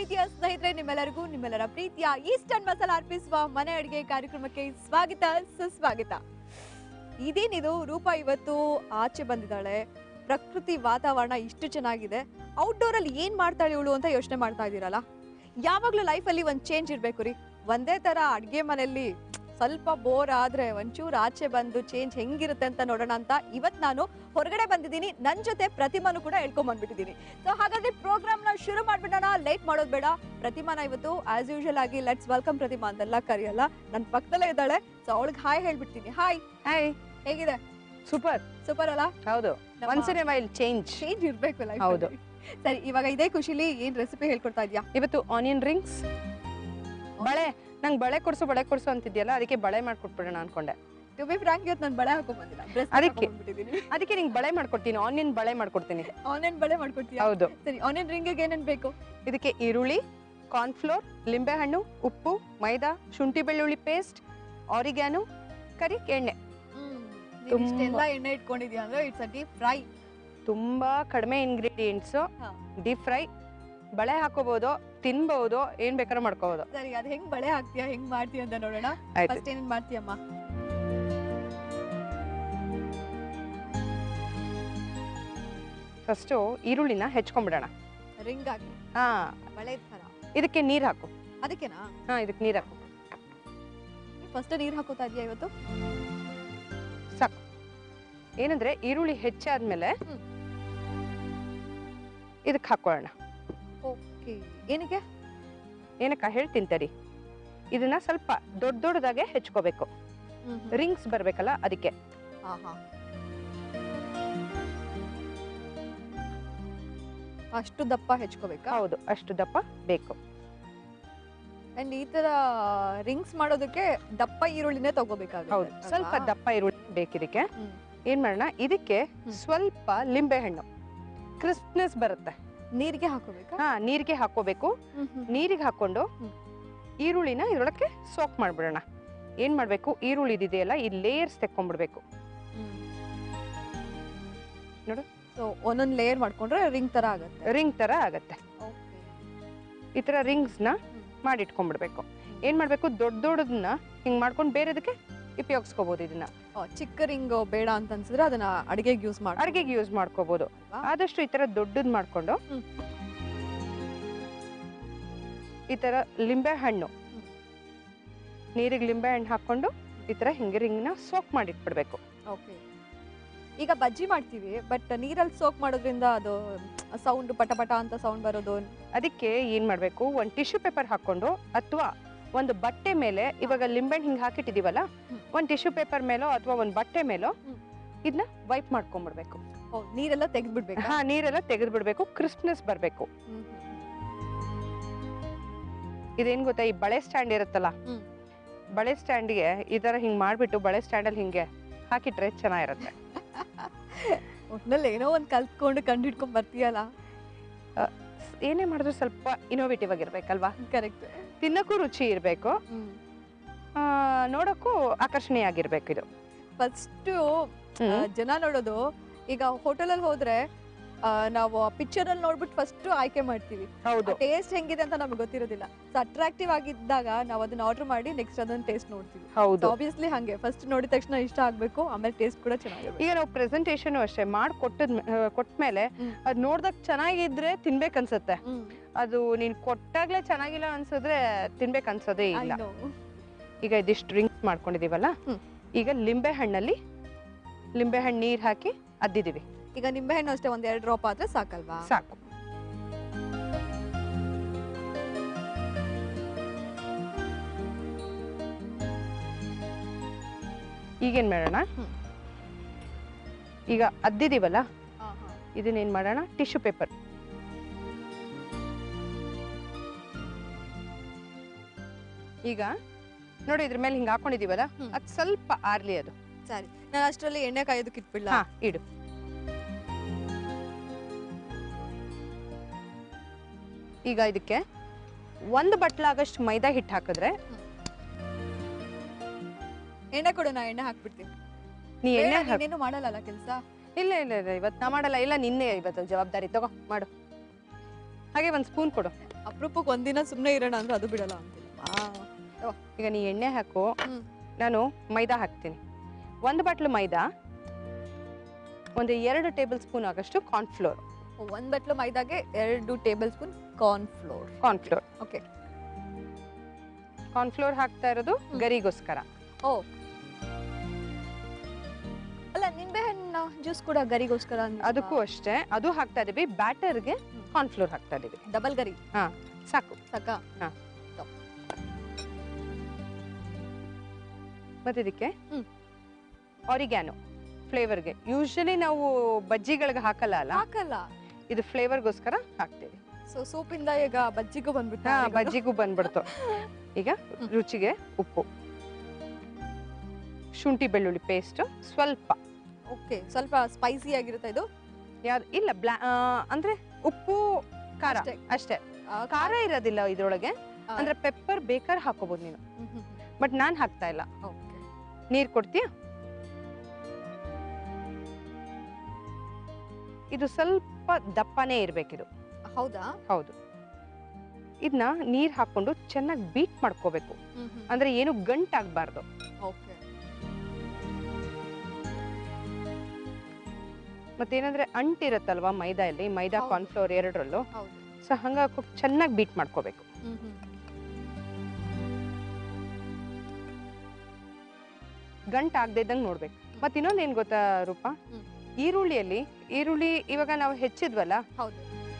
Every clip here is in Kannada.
ಪ್ರೀತಿಯ ಸ್ನೇಹಿತರೆ ನಿಮ್ಮೆಲ್ಲರಿಗೂ ನಿಮ್ಮೆಲ್ಲರ ಪ್ರೀತಿಯ ಈಸ್ಟರ್ನ್ ಮಸಾಲ ಅರ್ಪಿಸುವ ಮನೆ ಅಡಿಗೆ ಕಾರ್ಯಕ್ರಮಕ್ಕೆ ಸ್ವಾಗತ ಸುಸ್ವಾಗತ ಇದೇನಿದು ರೂಪ ಇವತ್ತು ಆಚೆ ಬಂದಿದ್ದಾಳೆ ಪ್ರಕೃತಿ ವಾತಾವರಣ ಇಷ್ಟು ಚೆನ್ನಾಗಿದೆ ಔಟ್ಡೋರ್ ಅಲ್ಲಿ ಏನ್ ಮಾಡ್ತಾಳೆ ಇವಳು ಅಂತ ಯೋಚನೆ ಮಾಡ್ತಾ ಇದ್ದೀರಲ್ಲ ಯಾವಾಗ್ಲೂ ಲೈಫಲ್ಲಿ ಒಂದ್ ಚೇಂಜ್ ಇರ್ಬೇಕು ರೀ ಒಂದೇ ತರ ಅಡ್ಗೆ ಮನೆಯಲ್ಲಿ ಸ್ವಲ್ಪ ಬೋರ್ ಆದ್ರೆ ಒಂಚೂರು ಆಚೆ ಬಂದು ಚೇಂಜ್ ಹೆಂಗಿರುತ್ತೆ ಅಂತ ನೋಡೋಣ ಅಂತ ಇವತ್ ನಾನು ಹೊರಗಡೆ ಬಂದಿದ್ದೀನಿ ನನ್ ಜೊತೆ ಪ್ರತಿಮಾನು ಕೂಡ ಹೇಳ್ಕೊಂಡ್ ಬಂದ್ಬಿಟ್ಟಿದ್ದೀನಿ ಸೊ ಹಾಗಾದ್ರೆ ಪ್ರೋಗ್ರಾಮ್ ನ ಶುರು ಮಾಡ್ಬಿಡೋಣ ಲೇಟ್ ಮಾಡೋದು ಬೇಡ ಪ್ರತಿಮಾನ ಇವತ್ತು ಆಸ್ ಯೂಶಲ್ ಆಗಿ ಲೆಟ್ಸ್ ವೆಲ್ಕಮ್ ಪ್ರತಿಮಾ ಅಂತೆಲ್ಲ ಕರೆಯಲ್ಲ ನನ್ನ ಪಕ್ಕದಲ್ಲೇ ಇದ್ದಾಳೆ ಸೊ ಅವಳಿಗೆ ಹಾಯ್ ಹೇಳ್ಬಿಡ್ತೀನಿ ಹಾಯ್ ಹಾಯ್ ಹೇಗಿದೆ ಸೂಪರ್ ಸೂಪರ್ ಅಲ್ಲ ಹೌದು ನಮ್ಮ once in while change change ಇರ್ಬೇಕು ಲೈಫ್ ಹೌದು. ಸರಿ ಇವಾಗ ಇದೇ ಖುಷಿಲಿ ಏನ್ ರೆಸಿಪಿ ಹೇಳ್ಕೊಡ್ತಾ ಇದ್ಯಾ ಇವತ್ತು ಆನಿಯನ್ ರಿಂಗ್ಸ್ ಬಳೆ ನಂಗೆ ಬಳೆ ಕೊಡ್ಸು ಬಳೆ ಕೊಡ್ಸು ಅಂತಿದ್ಯಲ್ಲ ಅದಕ್ಕೆ ಬಳೆ ಮಾಡ್ಕೊಟ್ಬಿಡೋಣ ಅನ್ಕೊಂಡೆ ಟು ಬಿ ಫ್ರಾಂಕ್ ಇವತ್ತು ನಾನು ಬಳೆ ಹಾಕೊಂಡ್ ಬಂದಿಲ್ಲ ಡ್ರೆಸ್ ಅದಕ್ಕೆ. ಬಂದ್ಬಿಟ್ಟಿದ್ದೀನಿ ಅದಕ್ಕೆ ನಿಂಗೆ ಬಳೆ ಮಾಡ್ಕೊಡ್ತೀನಿ ಆನಿಯನ್ ಬಳೆ ಮಾಡ್ಕೊಡ್ತೀನಿ ಆನ್ಲೈನ್ ಬಳೆ ಮಾಡ್ಕೊಡ್ತೀಯಾ ಹೌದು ಸರಿ ಆನ್ಲೈನ್ ರಿಂಗಿಗೆ ಏನೇನ್ ಬೇಕು ಇದಕ್ಕೆ ಈರುಳ್ಳಿ ಕಾರ್ನ್ಫ್ಲೋರ್ ಲಿಂಬೆಹಣ್ಣು ಉಪ್ಪು ಮೈದಾ ಶುಂಠಿ ಬೆಳ್ಳುಳ್ಳಿ ಪೇಸ್ಟ್ ಆರಿಗ್ಯಾನು ಕರಿ ಎಣ್ಣೆ ನೀನ್ ತುಂಬಾ- ಇಷ್ಟೆಲ್ಲ ಎಣ್ಣೆ ಇಟ್ಕೊಂಡಿದ್ಯಾ ಅಂದ್ರೆ ಇಟ್ಸ್ ಅ ಡೀಪ್ ಫ್ರೈ ತುಂಬಾ ಕಡಿಮೆ ಇಂಗ್ರೀಡಿಯೆಂಟ್ಸ್ ಹಾ. ಡೀಪ್ ಫ್ರೈ ಬಳೆ ಹಾಕೋಬಹುದು ತಿನ್ಬಹುದು ಏನ್ ಬೇಕಾದ್ರೂ ಮಾಡ್ಕೋಬಹುದು ಸರಿ ಅದ್ ಹೆಂಗ್ ಬಳೆ ಹಾಕ್ತೀಯಾ ಹೆಂಗ್ ಮಾಡ್ತೀಯ ಅಂತ ನೋಡೋಣ ಆಯ್ತು ಫಸ್ಟ್ ಏನೇನ್ ಮಾಡ್ತೀಯಮ್ಮ ಫಸ್ಟು ಈರುಳ್ಳಿನ ಹೆಚ್ಕೊಂಡ್ಬಿಡೋಣ ರಿಂಗ್ ಹಾಕಿ ಹಾ ಬಳೆ ತರ ಇದಕ್ಕೆ ನೀರ್ ಹಾಕು ಅದಕ್ಕೆನಾ ಹಾ ಇದಕ್ಕೆ ನೀರ್ ಹಾಕು ಫಸ್ಟ್ ನೀರ್ ಹಾಕೋತಾ ಇದೀಯಾ ಇವತ್ತು ಸಾಕು ಏನಂದ್ರೆ ಈರುಳ್ಳಿ ಹೆಚ್ಚಾದ್ಮೇಲೆ ಹ್ಮ್. ಇದಕ್ಕೆ ಹಾಕೊಳ್ಳೋಣ ಓಕೆ ಏನಕ್ಕೆ ಏನಕ್ಕ ಹೇಳ್ತೀನಿ ತಡಿ ಇದನ್ನ ಸ್ವಲ್ಪ ದೊಡ್ಡ ದೊಡ್ಡದಾಗೆ ಹೆಚ್ಕೋಬೇಕು ರಿಂಗ್ಸ್ ಬರ್ಬೇಕಲ್ಲ ಅದಕ್ಕೆ ಆಹಾ ಅಷ್ಟು ದಪ್ಪ ಹೆಚ್ಕೋಬೇಕಾ ಹೌದು ಅಷ್ಟು ದಪ್ಪ ಬೇಕು ಅಂಡ್ ಈ ತರ ರಿಂಗ್ಸ್ ಮಾಡೋದಕ್ಕೆ ದಪ್ಪ ಈರುಳ್ಳಿನೇ ತಗೋಬೇಕಾಗುತ್ತೆ ಹೌದು ಸ್ವಲ್ಪ ಅಲ್ವಾ? ದಪ್ಪ ಈರುಳ್ಳಿ ಬೇಕಿದಕ್ಕೆ ಹ್ಮ್. ಏನ್ ಮಾಡೋಣ ಇದಕ್ಕೆ ಹ್ಮ್. ಸ್ವಲ್ಪ ಲಿಂಬೆ ಹಣ್ಣು ಕ್ರಿಸ್ಪ್ನೆಸ್ ಬರುತ್ತೆ ನೀರಿಗೆ ಹಾಕೋಬೇಕಾ ಹಾ ನೀರಿಗೆ ಹಾಕೋಬೇಕು ಹ್ಮ್, ಹ್ಮ್. ನೀರಿಗೆ ಹಾಕೊಂಡು ಹ್ಮ್. ಈರುಳ್ಳಿನ ಇದ್ರೊಳಕ್ಕೆ ಸೋಕ್ ಮಾಡ್ಬಿಡೋಣ ಏನ್ ಮಾಡ್ಬೇಕು ಈರುಳ್ಳಿ ಇದೆಯಲ್ಲ ಈ ಲೇಯರ್ಸ್ ತೆಕ್ಕೊಂಡ್ಬಿಡ್ಬೇಕು ನೋಡು. ಸೊ ಒಂದೊಂದ್ ಲೇಯರ್ ಮಾಡ್ಕೊಂಡ್ರೆ ರಿಂಗ್ ತರ ಆಗುತ್ತೆ ರಿಂಗ್ ತರ ಆಗತ್ತೆ ಈ ತರ ರಿಂಗ್ಸ್ ನ ಮಾಡಿಟ್ಕೊಂಡ್ಬಿಡ್ಬೇಕು ಏನ್ ಮಾಡ್ಬೇಕು ದೊಡ್ಡ ದೊಡ್ಡದನ್ನ ಹಿಂಗ್ ಮಾಡ್ಕೊಂಡು ಬೇರೆದಕ್ಕೆ ಉಪಯೋಗಿಸ್ಕೋಬಹುದು ಇದನ್ನ ಓ, ಚಿಕ್ಕ ರಿಂಗ್ ಬೇಡ ಅಂತ ಅನ್ಸಿದ್ರೆ ಅದನ್ನ ಅಡಿಗೆಗೆ ಯೂಸ್ ಮಾಡಿ ಅಡ್ಗೆಗೆ ಯೂಸ್ ಮಾಡ್ಕೋಬಹುದು ಆದಷ್ಟು ಈ ತರ ದೊಡ್ಡದ್ ಮಾಡ್ಕೊಂಡು ಹ್ಮ್. ಈ ತರ ಲಿಂಬೆ ಹಣ್ಣು ಹ್ಮ್. ನೀರಿಗೆ ಲಿಂಬೆ ಹಣ್ಣು ಹಾಕೊಂಡು ಈ ತರ ಹಿಂಗೆ ರಿಂಗ್ನ ಸೋಕ್ ಮಾಡಿಟ್ಬಿಡ್ಬೇಕು ಓಕೆ ಈಗ ಬಜ್ಜಿ ಮಾಡ್ತೀವಿ ಬಟ್ ನೀರಲ್ಲಿ ಸೋಕ್ ಮಾಡೋದ್ರಿಂದ ಅದು ಸೌಂಡ್ ಪಟ ಪಟ ಅಂತ ಸೌಂಡ್ ಬರೋದು ಅದಕ್ಕೆ ಏನ್ ಮಾಡ್ಬೇಕು ಒಂದ್ ಟಿಶ್ಯೂ ಪೇಪರ್ ಹಾಕೊಂಡು ಅಥವಾ ಒಂದು ಬಟ್ಟೆ ಮೇಲೆ ಇವಾಗ ಲಿಂಬೆಹಣ್ಣು ಹಿಂಗ್ ಹಾಕಿಟ್ಟಿದೀವಲ್ಲ ಹ್ಮ್. ಒಂದ್ ಟಿಶ್ಯೂ ಪೇಪರ್ ಮೇಲೋ ಅಥವಾ ಒಂದ್ ಬಟ್ಟೆ ಮೇಲೋ ಹ್ಮ್. ಇದನ್ನ ವೈಪ್ ಮಾಡ್ಕೊಂಡ್ಬಿಡ್ಬೇಕು ಓ, ನೀರೆಲ್ಲ ತೆಗೆದ್ಬಿಡ್ಬೇಕಾ ಹಾ ನೀರೆಲ್ಲ ತೆಗೆದು ಬಿಡ್ಬೇಕು ಕ್ರಿಸ್ಪ್ನೆಸ್ ಬರ್ಬೇಕು ಹ್ಮ್, ಹ್ಮ್. ಇದೇನ್ ಗೊತ್ತಾ ಈ ಬಳೆ ಸ್ಟ್ಯಾಂಡ್ ಇರುತ್ತಲ್ಲ ಹ್ಮ್. ಬಳೆ ಸ್ಟ್ಯಾಂಡ್ಗೆ ಈ ತರ ಹಿಂಗ್ ಮಾಡ್ಬಿಟ್ಟು ಬಳೆ ಸ್ಟ್ಯಾಂಡ್ ಅಲ್ಲಿ ಹಿಂಗೆ ಹಾಕಿಟ್ರೆ ಚೆನ್ನಾಗಿರುತ್ತೆ ಒಟ್ನಲ್ಲಿ ಏನೋ ಒಂದ್ ಕಲ್ತ್ಕೊಂಡು ಕಂಡಿಡ್ಕೊಂಡ್ ಬರ್ತೀಯಲ್ಲ ಏನೇ ಮಾಡಿದ್ರು ಸ್ವಲ್ಪ ಇನೋವೇಟಿವ್ ಆಗಿರ್ಬೇಕಲ್ವಾ ಕರೆಕ್ಟ್ ತಿನ್ನಕ್ಕೂ ರುಚಿ ಇರ್ಬೇಕು ಆ, ನೋಡಕ್ಕೂ ಆಕರ್ಷಣೀಯ ಇದು ಫಸ್ಟ್ ಹ್ಮ್. ಜನ ನೋಡೋದು ಈಗ ಹೋಟೆಲ್ ಅಲ್ಲಿ ಹೋದ್ರೆ ಆ, ನಾವು ಪಿಕ್ಚರ್ ಅಲ್ಲಿ ನೋಡ್ಬಿಟ್ಟು ಫಸ್ಟ್ ಆಯ್ಕೆ ಮಾಡ್ತೀವಿ ಹೌದು ಟೇಸ್ಟ್ ಹೆಂಗಿದೆ ಅಂತ ನಮ್ಗೆ ಗೊತ್ತಿರೋದಿಲ್ಲ ಸೊ ಅಟ್ರಾಕ್ಟಿವ್ ಆಗಿದ್ದಾಗ ನಾವು ಅದನ್ನ ಆರ್ಡರ್ ಮಾಡಿ ನೆಕ್ಸ್ಟ್ ಅದನ್ನ ಟೇಸ್ಟ್ ನೋಡ್ತೀವಿ ಹೌದು ಆಬ್ವಿಯಸ್ಲಿ ಹಂಗೆ ಫಸ್ಟ್ ನೋಡಿದ ತಕ್ಷಣ ಇಷ್ಟ ಆಗ್ಬೇಕು ಆಮೇಲೆ ಟೇಸ್ಟ್ ಕೂಡ ಚೆನ್ನಾಗಿರ್ಬೇಕು ಈಗ ನಾವು ಪ್ರೆಸೆಂಟೇಶನ್ ಅಷ್ಟೇ ಮಾಡಿ ಕೊಟ್ಟದ್ ಕೊಟ್ಮೇಲೆ ಹ್ಮ್. ಅದ್ ನೋಡ್ದಾಗ ಚೆನ್ನಾಗಿದ್ರೆ ತಿನ್ಬೇಕನ್ಸತ್ತೆ ಹ್ಮ್ ಅದು ನೀನ್ ಕೊಟ್ಟಾಗ್ಲೇ ಚೆನ್ನಾಗಿಲ್ಲ ಅನ್ಸಿದ್ರೆ ತಿನ್ಬೇಕು ಅನ್ಸೋದೇ I ಇಲ್ಲ know. ಈಗ ಇದಿಷ್ಟು ಡ್ರಿಂಕ್ಸ್ ಮಾಡ್ಕೊಂಡಿದೀವಲ್ಲ ಹ್ಮ್. ಈಗ ಲಿಂಬೆ ಹಣ್ಣಲ್ಲಿ ಲಿಂಬೆ ಹಣ್ಣು ನೀರ್ ಹಾಕಿ ಅದ್ದಿದೀವಿ ಈಗ ನಿಂಬೆಹಣ್ಣು ಅಷ್ಟೇ ಒಂದ್ ಎರಡು ಡ್ರಾಪ್ ಆದ್ರೆ ಸಾಕಲ್ವಾ ಸಾಕು ಈಗೇನ್ ಮಾಡೋಣ ಹ್ಮ್. ಈಗ ಅದ್ದಿದೀವಲ್ಲ ಹಾ, ಹಾ. ಇದನ್ನೇನ್ ಮಾಡೋಣ ಟಿಶ್ಯೂ ಪೇಪರ್ ಈಗ ನೋಡಿ ಇದ್ರ ಮೇಲೆ ಹಿಂಗ್ ಹಾಕೊಂಡಿದೀವಲ್ಲ ಹ್ಮ್. ಅದ್ ಸ್ವಲ್ಪ ಆರ್ಲಿ ಅದು ಸರಿ ನಾನು ಅಷ್ಟರಲ್ಲಿ ಎಣ್ಣೆ ಕಾಯೋದಕ್ಕೆ ಇಟ್ಬಿಡ್ಲಾ ಹಾ ಇಡು ಈಗ ಇದಕ್ಕೆ ಒಂದು ಬಟ್ಲಾಗಷ್ಟು ಮೈದಾ ಹಿಟ್ಟು ಹಾಕಿದ್ರೆ ಎಣ್ಣೆ ಕೊಡು ನಾ ಎಣ್ಣೆ ಹಾಕ್ಬಿಡ್ತೀನಿ ನೀ ಎಣ್ಣೆ ಬೇಡ, ಹಾಕ್ ನೀನೇನು ಮಾಡಲ್ಲ ಕೆಲಸ ಇಲ್ಲ ಇಲ್ಲ ಇಲ್ಲ ಇವತ್ತು ನಾ ಮಾಡಲ್ಲ ಇಲ್ಲ ನಿನ್ನೆ ಇವತ್ತು ಜವಾಬ್ದಾರಿ ತಗೋ ಮಾಡು ಹಾಗೆ ಒಂದು ಸ್ಪೂನ್ ಕೊಡು ಅಪರೂಪಕ್ಕೆ ಒಂದಿನ ಸುಮ್ಮನೆ ಇರೋಣ ಅಂದ್ರೆ ಅದು ಬಿಡಲ್ಲ ಅಂತೀನಿ ಈಗ ನೀ ಎಣ್ಣೆ ಹಾಕು ಹ್ಮ್. ನಾನು ಮೈದಾ ಹಾಕ್ತೀನಿ ಒಂದು ಬಾಟ್ಲು ಮೈದಾ ಒಂದು ಎರಡು ಟೇಬಲ್ ಸ್ಪೂನ್ ಆಗಷ್ಟು ಕಾರ್ನ್ಫ್ಲೋರ್ ಒಂದ್ ಬಟ್ಲು ಮೈದಾಗೆ ಎರಡು table spoon corn flour cornflour okay cornflour ಹಾಕ್ತಾ ಇರೋದು ಹ್ಮ್. ಗರಿಗೋಸ್ಕರ ಓ ಅಲ್ಲ ನಿಂಬೆ ಹಣ್ಣು ಜ್ಯೂಸ್ ಕೂಡ ಗರಿಗೋಸ್ಕರ ಅದಕ್ಕೂ ಅಷ್ಟೇ ಅದು ಹಾಕ್ತಾ ಇದೀವಿ ಬ್ಯಾಟರ್ಗೆ ಹ್ಮ್. ಕಾರ್ನ್ಫ್ಲೋರ್ ಹಾಕ್ತಾ ಇದೀವಿ ಡಬಲ್ ಗರಿ ಸಾಕು ಸಾಕ ಮತ್ತೆ ಇದಕ್ಕೆ ಹ್ಮ್. ಆರಿಗ್ಯಾನೋ ಫ್ಲೇವರ್ಗೆ ಯೂಶಲಿ ನಾವು ಬಜ್ಜಿಗಳಿಗೆ ಹಾಕಲ್ಲ ಅಲ್ಲ ಹಾಕಲ್ಲ ಇದು ಫ್ಲೇವರ್ಗೋಸ್ಕರ ಹಾಕ್ತೀವಿ ಸೊ ಸೂಪಿಂದ ಈಗ ಬಜ್ಜಿಗೂ ಬಂದ್ಬಿಟ್ಟು ಹಾ ಬಜ್ಜಿಗೂ ಬಂದ್ಬಿಡ್ತು ಈಗ ರುಚಿಗೆ ಉಪ್ಪು ಶುಂಠಿ ಬೆಳ್ಳುಳ್ಳಿ ಪೇಸ್ಟ್ ಸ್ವಲ್ಪ ಓಕೆ ಸ್ವಲ್ಪ ಸ್ಪೈಸಿ ಆಗಿರುತ್ತೆ ಇದು ಯಾವ್ದು ಇಲ್ಲ ಬ್ಲಾ ಆ, ಅಂದ್ರೆ ಉಪ್ಪು ಖಾರ ಅಷ್ಟೇ. ಅಷ್ಟೇ ಆ, ಖಾರ ಇರೋದಿಲ್ಲ ಇದ್ರೊಳಗೆ ಆ. ಅಂದ್ರೆ ಪೆಪ್ಪರ್ ಬೇಕಾದ್ರೆ ಹಾಕೋಬಹುದು ನೀನು ಹ್ಮ್, ಹ್ಮ್, ಬಟ್ ನಾನ್ ಹಾಕ್ತಾ ಇಲ್ಲ ಹ್ಮ್. Okay. ನೀರ್ ಕೊಡ್ತೀಯಾ ಇದು ಸ್ವಲ್ಪ ದಪ್ಪನೇ ಇರ್ಬೇಕಿದು ಹೌದಾ ಹೌದು ಇದನ್ನ ನೀರ್ ಹಾಕೊಂಡು ಚೆನ್ನಾಗಿ ಬೀಟ್ ಮಾಡ್ಕೋಬೇಕು ಹ್ಮ್, ಹ್ಮ್. ಅಂದ್ರೆ ಏನು ಗಂಟಾಗ್ಬಾರ್ದು Okay. ಮತ್ತೇನಂದ್ರೆ ಅಂಟಿರತ್ತಲ್ವಾ ಮೈದಾ ಇಲ್ಲಿ ಮೈದಾ ಹೌದು. ಕಾರ್ನ್ಫ್ಲೋರ್ ಎರಡರಲ್ಲೂ ಹೌದು ಸೊ ಹಂಗಾಗಿ ಚೆನ್ನಾಗಿ ಬೀಟ್ ಮಾಡ್ಕೋಬೇಕು ಹ್ಮ್, ಹ್ಮ್. ಗಂಟ್ ಆಗದೆ ಇದ್ದಂಗೆ ನೋಡ್ಬೇಕು ಮತ್ತೆ ಇನ್ನೊಂದು ಏನ್ ಗೊತ್ತಾ ರೂಪ ಹ್ಮ್. ಈರುಳ್ಳಿಯಲ್ಲಿ ಈರುಳ್ಳಿ ಇವಾಗ ನಾವು ಹೆಚ್ಚಿದ್ವಲ್ಲ ಹೌದು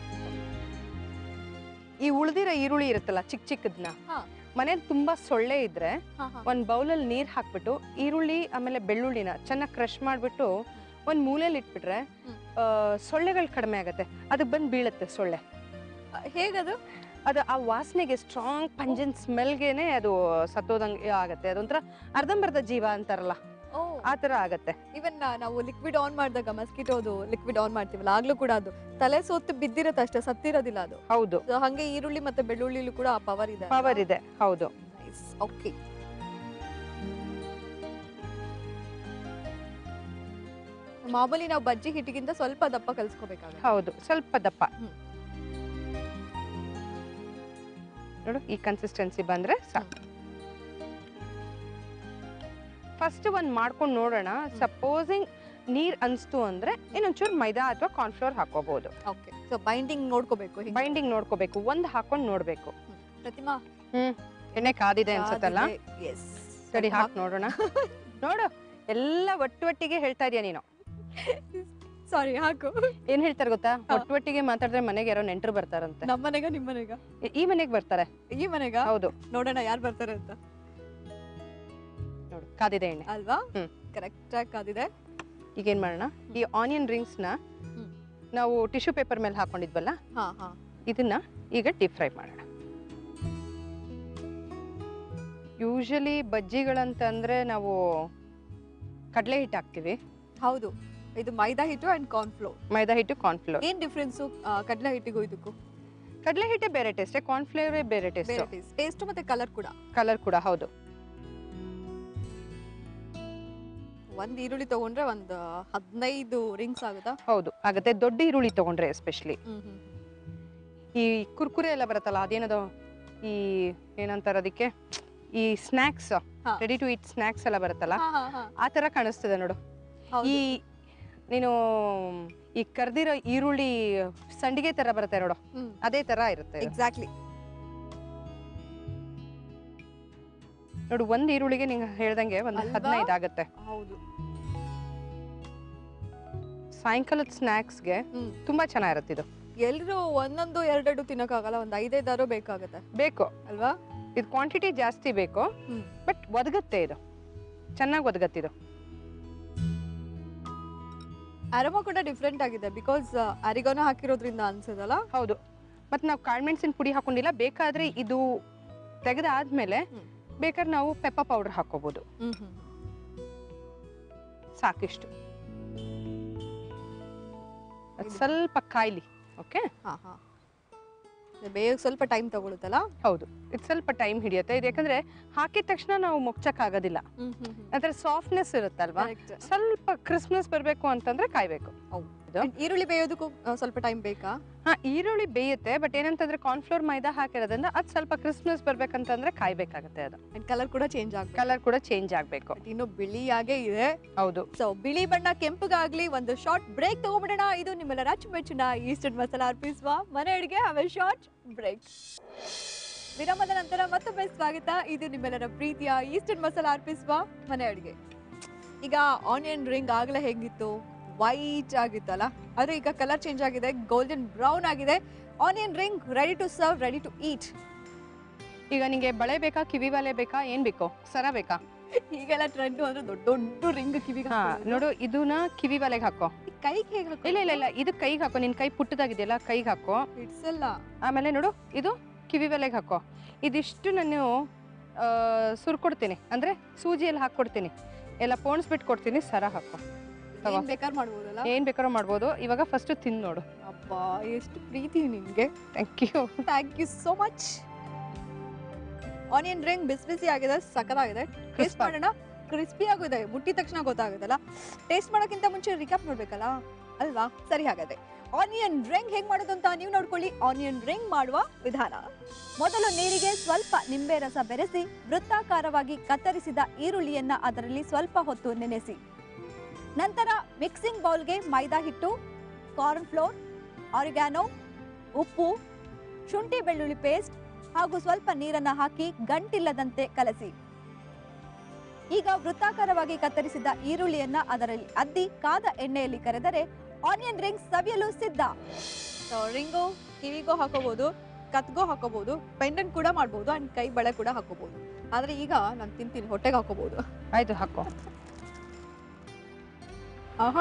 ಈ ಉಳ್ದಿರೋ ಈರುಳ್ಳಿ ಇರುತ್ತಲ್ಲ ಚಿಕ್ಕ ಚಿಕ್ಕದ್ನ ಹಾ. ಮನೇಲಿ ತುಂಬಾ ಸೊಳ್ಳೆ ಇದ್ರೆ ಹಾ, ಹಾ. ಒಂದ್ ಬೌಲಲ್ಲಿ ನೀರ್ ಹಾಕ್ಬಿಟ್ಟು ಈರುಳ್ಳಿ ಆಮೇಲೆ ಬೆಳ್ಳುಳ್ಳಿನ ಚೆನ್ನಾಗಿ ಕ್ರಶ್ ಮಾಡ್ಬಿಟ್ಟು ಒಂದ್ ಮೂಲೆಯಲ್ಲಿ ಇಟ್ಬಿಟ್ರೆ ಹ್ಮ್. ಆ, ಸೊಳ್ಳೆಗಳು ಕಡಿಮೆ ಆಗತ್ತೆ ಅದಕ್ಕೆ ಬಂದು ಬೀಳುತ್ತೆ ಸೊಳ್ಳೆ ಆ, ಹೇಗದು ಅದು ಆ ವಾಸನೆಗೆ ಸ್ಟ್ರಾಂಗ್ ಪಂಜನ್ ಸ್ಮೆಲ್ಗೆನೆ ಅದು ಸತ್ತೋದಂಗೆ ಆಗತ್ತೆ ಅದೊಂಥರ ಅರ್ಧಂಬರ್ಧ ಜೀವ ಅಂತಾರಲ್ಲ ಓ ಆ ತರ ಆಗತ್ತೆ ಇವನ್ ನಾವು ಲಿಕ್ವಿಡ್ ಆನ್ ಮಾಡಿದಾಗ ಮಸ್ಕಿಟೋದು ಲಿಕ್ವಿಡ್ ಆನ್ ಮಾಡ್ತೀವಲ್ಲ ಆಗ್ಲೂ ಕೂಡ ಅದು ತಲೆ ಸೋತ್ತು ಬಿದ್ದಿರತ್ತೆ ಅಷ್ಟೇ ಸತ್ತಿರೋದಿಲ್ಲ ಅದು ಹೌದು So, ಹಂಗೆ ಈರುಳ್ಳಿ ಮತ್ತೆ ಬೆಳ್ಳುಳ್ಳಿಲೂ ಕೂಡ ಆ ಪವರ್ ಇದೆ ಪವರ್ ಇದೆ ಹೌದು ಓಕೆ ಮಾಮೂಲಿ ನಾವು ಬಜ್ಜಿ ಹಿಟ್ಟಿಗಿಂತ ಸ್ವಲ್ಪ ದಪ್ಪ ಕಲ್ಸ್ಕೋಬೇಕಾಗುತ್ತೆ ಹೌದು ಸ್ವಲ್ಪ ದಪ್ಪ ಹ್ಮ್. ನೋಡು ಈ ಕನ್ಸಿಸ್ಟೆನ್ಸಿ ಬಂದ್ರೆ ಸಾಕು ಫಸ್ಟ್ ಒಂದ್ ಮಾಡ್ಕೊಂಡು ನೋಡೋಣ ಸಪೋಸಿಂಗ್ ನೀರ್ ಅನ್ಸ್ತು ಅಂದ್ರೆ ಇನ್ನೊಂಚೂರು ಮೈದಾ ಅಥವಾ ಕಾರ್ನ್ಫ್ಲೋರ್ ಹಾಕೋಬಹುದು ಓಕೆ ಸೊ ಬೈಂಡಿಂಗ್ ನೋಡ್ಕೋಬೇಕು ಹೀಗೆ. ಬೈಂಡಿಂಗ್ ನೋಡ್ಕೋಬೇಕು ಒಂದ್ ಹಾಕೊಂಡ್ ನೋಡ್ಬೇಕು ಪ್ರತಿಮಾ ಎಣ್ಣೆ ಕಾದಿದೆ ಅನ್ಸುತ್ತಲ್ಲ ಎಸ್ ಸರಿ ಹಾಕ್ ನೋಡೋಣ ನೋಡು ಎಲ್ಲ ಒಟ್ಟು ಒಟ್ಟಿಗೆ ಹೇಳ್ತಾ ಇದೀಯ ನೀನು ಸಾರಿ ಹಾಕು ಏನ್ ಹೇಳ್ತಾರೆ ಗೊತ್ತಾ ಹಾ. ಒಟ್ಟು ಒಟ್ಟಿಗೆ ಮಾತಾಡಿದ್ರೆ ಮನೆಗೆ ಯಾರೋ ನೆಂಟರು ಬರ್ತಾರಂತೆ ನಮ್ಮನೆಗ ನಿಮ್ಮನೆಗ ಈ- ಈ ಮನೆಗೆ ಬರ್ತಾರೆ ಈ ಮನೆಗ ಹೌದು ನೋಡೋಣ ಯಾರು ಬರ್ತಾರೆ ಅಂತ ನೋಡು ಕಾದಿದೆ ಎಣ್ಣೆ ಅಲ್ವಾ ಹ್ಮ್. ಕರೆಕ್ಟ್ ಆಗಿ ಕಾದಿದೆ ಈಗ ಏನ್ ಮಾಡೋಣ ಈ ಆನಿಯನ್ ರಿಂಗ್ಸ್ ನ ಹ್ಮ್. ನಾವು ಟಿಶ್ಯೂ ಪೇಪರ್ ಮೇಲೆ ಹಾಕೊಂಡಿದ್ವಲ್ಲ ಹಾ ಹಾ ಇದನ್ನ ಈಗ ಡೀಪ್ ಫ್ರೈ ಮಾಡೋಣ ಯೂಶಲಿ ಬಜ್ಜಿಗಳಂತಂದ್ರೆ ನಾವು ಕಡಲೆ ಹಿಟ್ಟು ಹಾಕ್ತಿವಿ ಹೌದು ಇದು ಮೈದಾ ಹಿಟ್ಟು ಅಂಡ್ ಕಾರ್ನ್ ಫ್ಲೋರ್ ಮೈದಾ ಹಿಟ್ಟು ಕಾರ್ನ್ಫ್ಲೋರ್ ಏನ್ ಡಿಫ್ರೆನ್ಸ್ ಕಡಲೆ ಹಿಟ್ಟಿಗೂ ಇದಕ್ಕೂ ಕಡಲೆ ಹಿಟ್ಟೆ ಬೇರೆ ಟೇಸ್ಟ್ ಕಾರ್ನ್ಫ್ಲೇವರೇ ಬೇರೆ ಟೇಸ್ಟ್ ಬೇರೆ ಟೇಸ್ಟ್ ಟೇಸ್ಟ್ ಮತ್ತೆ ಕಲರ್ ಕೂಡ ಕಲರ್ ಕೂಡ ಹೌದು ಒಂದ್ ಈರುಳ್ಳಿ ತಗೊಂಡ್ರೆ ಒಂದ್ ಹದಿನೈದು ರಿಂಗ್ಸ್ ಆಗುತ್ತಾ ಹೌದು ಆಗತ್ತೆ ದೊಡ್ಡ ಈರುಳ್ಳಿ ತಗೊಂಡ್ರೆ ಎಸ್ಪೆಷಲಿ ಹ್ಮ್ ಹ್ಮ್ ಈ ಕುರ್ಕುರೆ ಎಲ್ಲ ಬರುತ್ತಲ್ಲ ಅದೇನದು ಈ ಏನಂತಾರ ಅದಕ್ಕೆ ಈ ಸ್ನ್ಯಾಕ್ಸ್ ಹಾ. ರೆಡಿ ಟು ಇಟ್ ಸ್ನ್ಯಾಕ್ಸ್ ಎಲ್ಲ ಬರುತ್ತಲ್ಲ ಹಾ ಹಾ ಹಾ ಆ ತರ ಕಾಣಿಸ್ತದೆ ನೋಡು ಹೌದು. ಈ ನೀನು ಈ ಕರ್ದಿರೋ ಈರುಳ್ಳಿ ಸಂಡಿಗೆ ತರ ಬರುತ್ತೆ ನೋಡು ಹ್ಮ್ ಅದೇ ತರ ಇರುತ್ತೆ ಇದು. ಎಕ್ಸಾಕ್ಟ್ಲಿ ನೋಡು ಒಂದ್ ಈರುಳ್ಳಿಗೆ ನಿಂಗೆ ಹೇಳ್ದಂಗೆ ಒಂದ್ ಅಲ್ವಾ? ಹದಿನೈದು ಆಗುತ್ತೆ ಹೌದು ಸಾಯಂಕಾಲದ ಸ್ನ್ಯಾಕ್ಸ್ಗೆ ಹ್ಮ್ ತುಂಬಾ ಚೆನ್ನಾಗಿರುತ್ತೆ ಇದು ಎಲ್ರು ಒಂದೊಂದು ಎರಡೆರಡು ತಿನ್ನಕ್ಕಾಗಲ್ಲ ಒಂದ್ ಐದೈದಾರು ಬೇಕಾಗತ್ತೆ ಬೇಕು ಅಲ್ವಾ ಇದು ಕ್ವಾಂಟಿಟಿ ಜಾಸ್ತಿ ಬೇಕು ಹ್ಮ್. ಬಟ್ ಒದಗತ್ತೆ ಇದು ಚೆನ್ನಾಗಿ ಒದಗತ್ತೆ ಇದು ಅರೋಮಾ ಕೂಡ ಡಿಫ್ರೆಂಟ್ ಆಗಿದೆ ಬಿಕಾಸ್ ಅರಿಗೋನ ಹಾಕಿರೋದ್ರಿಂದ ಅನ್ಸದಲ್ಲ ಹೌದು ಮತ್ತೆ ನಾವು ಕಾಳ್ಮೆಣ್ಸಿನ ಪುಡಿ ಹಾಕೊಂಡಿಲ್ಲ ಬೇಕಾದ್ರೆ ಇದು ತೆಗೆದಾದ್ಮೇಲೆ ಹ್ಮ್. ಬೇಕಾದ್ರೆ ನಾವು ಪೆಪ್ಪ ಪೌಡರ್ ಹಾಕೋಬಹುದು ಹ್ಮ್ ಹ್ಮ್ ಸಾಕಿಷ್ಟು ಅದ್ ಇದು- ಸ್ವಲ್ಪ ಕಾಯ್ಲಿ ಓಕೆ ಹಾ ಹಾ ಬೇಗ ಸ್ವಲ್ಪ ಟೈಮ್ ತಗೊಳುತ್ತಲ್ಲ ಹೌದು ಇದು ಸ್ವಲ್ಪ ಟೈಮ್ ಹಿಡಿಯುತ್ತೆ ಇದು ಯಾಕಂದ್ರೆ ಹಾಕಿದ ತಕ್ಷಣ ನಾವು ಮುಚ್ಚಕ್ಕಾಗೋದಿಲ್ಲ ಹ್ಮ್ ಹ್ಮ್ ಹ್ಮ್ ಅದ್ರ ಸಾಫ್ಟ್ನೆಸ್ ಇರುತ್ತಲ್ವಾ Correct. ಸ್ವಲ್ಪ ಕ್ರಿಸ್ಮಸ್ ಬರಬೇಕು ಅಂತಂದ್ರೆ ಕಾಯ್ಬೇಕು ಹೌದು. ಇದು And ಈರುಳ್ಳಿ ಬೇಯೋದಕ್ಕೂ ಆ, ಸ್ವಲ್ಪ ಟೈಮ್ ಬೇಕಾ ಹಾ ಈರುಳ್ಳಿ ಬೇಯುತ್ತೆ ಬಟ್ ಏನಂತಂದ್ರೆ ಕಾರ್ನ್ಫ್ಲೋರ್ ಮೈದಾ ಹಾಕಿರೋದ್ರಿಂದ ಅದು ಸ್ವಲ್ಪ ಕ್ರಿಸ್ಮಸ್ ಬರ್ಬೇಕಂತಂದ್ರೆ ಕಾಯ್ಬೇಕಾಗುತ್ತೆ ಅದು ಅಂಡ್ ಕಲರ್ ಕೂಡ ಚೇಂಜ್ ಆಗ್ಬೇಕು ಕಲರ್ ಕೂಡ ಚೇಂಜ್ ಆಗ್ಬೇಕು But ಇನ್ನು ಬಿಳಿಯಾಗೇ ಇದೆ ಹೌದು ಸೊ ಬಿಳಿ ಬಣ್ಣ ಕೆಂಪಗಾಗ್ಲಿ ಒಂದು ಶಾರ್ಟ್ ಬ್ರೇಕ್ ತಗೊಂಡ್ಬಿಡೋಣ ಇದು ನಿಮ್ಮೆಲ್ಲರ ಅಚ್ಚುಮೆಚ್ಚಿನ ಈಸ್ಟರ್ನ್ ಮಸಾಲ ಅರ್ಪಿಸುವ ಮನೆ ಅಡಿಗೆ ಹ್ಯಾವ್ ಎ ಶಾರ್ಟ್ ಬ್ರೇಕ್ ವಿರಾಮದ ನಂತರ ಮತ್ತೊಮ್ಮೆ ಸ್ವಾಗತ ಇದು ನಿಮ್ಮೆಲ್ಲರ ಪ್ರೀತಿಯ ಈಸ್ಟರ್ನ್ ಮಸಾಲ ಅರ್ಪಿಸುವ ಮನೆ ಅಡಿಗೆ ಈಗ ಆನಿಯನ್ ರಿಂಗ್ ಆಗ್ಲೇ ಹೆಂಗಿತ್ತು ವೈಟ್ ಆಗಿತ್ತಲ್ಲ ಆದ್ರೆ ಈಗ ಕಲರ್ ಚೇಂಜ್ ಆಗಿದೆ ಗೋಲ್ಡನ್ ಬ್ರೌನ್ ಆಗಿದೆ onion ring ready to serve ready to eat ಈಗ ನಿಂಗೆ ಬಳೆ ಬೇಕಾ ಕಿವಿ ಬಳೆ ಬೇಕಾ ಏನ್ ಬೇಕು ಸರ ಬೇಕಾ ಈಗೆಲ್ಲ ಟ್ರೆಂಡ್ ಅಂದ್ರೆ ದೊಡ್ಡ ದೊಡ್ಡ ರಿಂಗ್ ಕಿವಿಗೆ ಹಾ ಹಾಕ್ಕೊಳ್ಳೋದು. ನೋಡು ಇದನ್ನ ಕಿವಿ ಬಲೆಗೆ ಹಾಕೋ ಈ ಕೈಗೆ ಹೇಗೆ ಇಲ್ಲ ಇಲ್ಲ ಇಲ್ಲ ಇದು ಕೈಗೆ ಹಾಕೋ ನಿನ್ ಕೈ ಪುಟ್ಟದಾಗಿದೆಯಲ್ಲ ಕೈಗೆ ಹಾಕೋ ಇಡ್ಸಲ್ಲ ಆಮೇಲೆ ನೋಡು ಇದು ಕಿವಿ ಬಲೆಗೆ ಹಾಕೋ ಇದಿಷ್ಟು ನಾನು ಆ, ಸುರ್ಕೊಡ್ತೀನಿ ಅಂದ್ರೆ ಸೂಜಿಯಲ್ಲಿ ಹಾಕ್ಕೊಡ್ತೀನಿ ಎಲ್ಲ ಪೋಣಿಸ್ಬಿಟ್ಟು ಕೊಡ್ತೀನಿ ಸರ ಹಾಕೋ ತಗೋ. ಏನ್ ಬೇಕಾದ್ರೂ ಮಾಡ್ಬೋದಲ್ಲ ಏನ್ ಬೇಕಾದ್ರೂ ಮಾಡ್ಬೋದು ಇವಾಗ ಫಸ್ಟ್ ತಿಂದು ನೋಡು ಅಬ್ಬಾ ಎಷ್ಟು ಪ್ರೀತಿ ನಿನ್ಗೆ thank you thank you so much onion ring ಬಿಸಿ ಬಿಸಿ ಆಗಿದೆ ಸಖತ್ತಾಗಿದೆ ಟೇಸ್ಟ್ Crisp ಆಗಿ. ಮಾಡೋಣ ಕ್ರಿಸ್ಪಿ ಆಗಿದೆ ಮುಟ್ಟಿದ ತಕ್ಷಣ ಗೊತ್ತಾಗುತ್ತಲ್ಲ ಟೇಸ್ಟ್ ಮಾಡೋಕ್ಕಿಂತ ಮುಂಚೆ ರಿಕ್ಯಾಪ್ ನೋಡ್ಬೇಕಲ್ಲ ಅಲ್ವಾ ಸರಿ ಹಾಗಾದ್ರೆ ಆನಿಯನ್ ರಿಂಗ್ ಹೇಗ್ ಮಾಡೋದು ಅಂತ ನೀವು ನೋಡ್ಕೊಳ್ಳಿ ಆನಿಯನ್ ರಿಂಗ್ ಮಾಡುವ ವಿಧಾನ ಮೊದಲು ನೀರಿಗೆ ಸ್ವಲ್ಪ ನಿಂಬೆ ರಸ ಬೆರೆಸಿ ವೃತ್ತಾಕಾರವಾಗಿ ಕತ್ತರಿಸಿದ ಈರುಳ್ಳಿಯನ್ನ ಅದರಲ್ಲಿ ಸ್ವಲ್ಪ ಹೊತ್ತು ನೆನೆಸಿ ನಂತರ ಮಿಕ್ಸಿಂಗ್ ಬೌಲ್ಗೆ ಮೈದಾ ಹಿಟ್ಟು ಕಾರ್ನ್ ಫ್ಲೋರ್ ಆರಿಗ್ಯಾನೋ ಉಪ್ಪು ಶುಂಠಿ ಬೆಳ್ಳುಳ್ಳಿ ಪೇಸ್ಟ್ ಹಾಗೂ ಸ್ವಲ್ಪ ನೀರನ್ನ ಹಾಕಿ ಗಂಟಿಲ್ಲದಂತೆ ಕಲಸಿ ಈಗ ವೃತ್ತಾಕಾರವಾಗಿ ಕತ್ತರಿಸಿದ ಈರುಳ್ಳಿಯನ್ನ ಅದರಲ್ಲಿ ಅದ್ದಿ ಕಾದ ಎಣ್ಣೆಯಲ್ಲಿ ಕರೆದರೆ ಆನಿಯನ್ ರಿಂಗ್ ಸವಿಯಲು ಸಿದ್ಧ ರಿಂಗು ಕಿವಿಗೂ ಹಾಕೋಬಹುದು ಕತ್ಗೂ ಹಾಕೋಬಹುದು ಪೆಂಡೆಂಟ್ ಕೂಡ ಮಾಡ್ಬೋದು ಅಂಡ್ ಕೈ ಬಳೆ ಕೂಡ ಹಾಕೋಬಹುದು ಆದ್ರೆ ಈಗ ನಾನು ತಿಂತೀನಿ ಹೊಟ್ಟೆಗೆ ಹಾಕೋಬಹುದು ಆಯ್ತು ಹಾಕೋ ಆಹಾ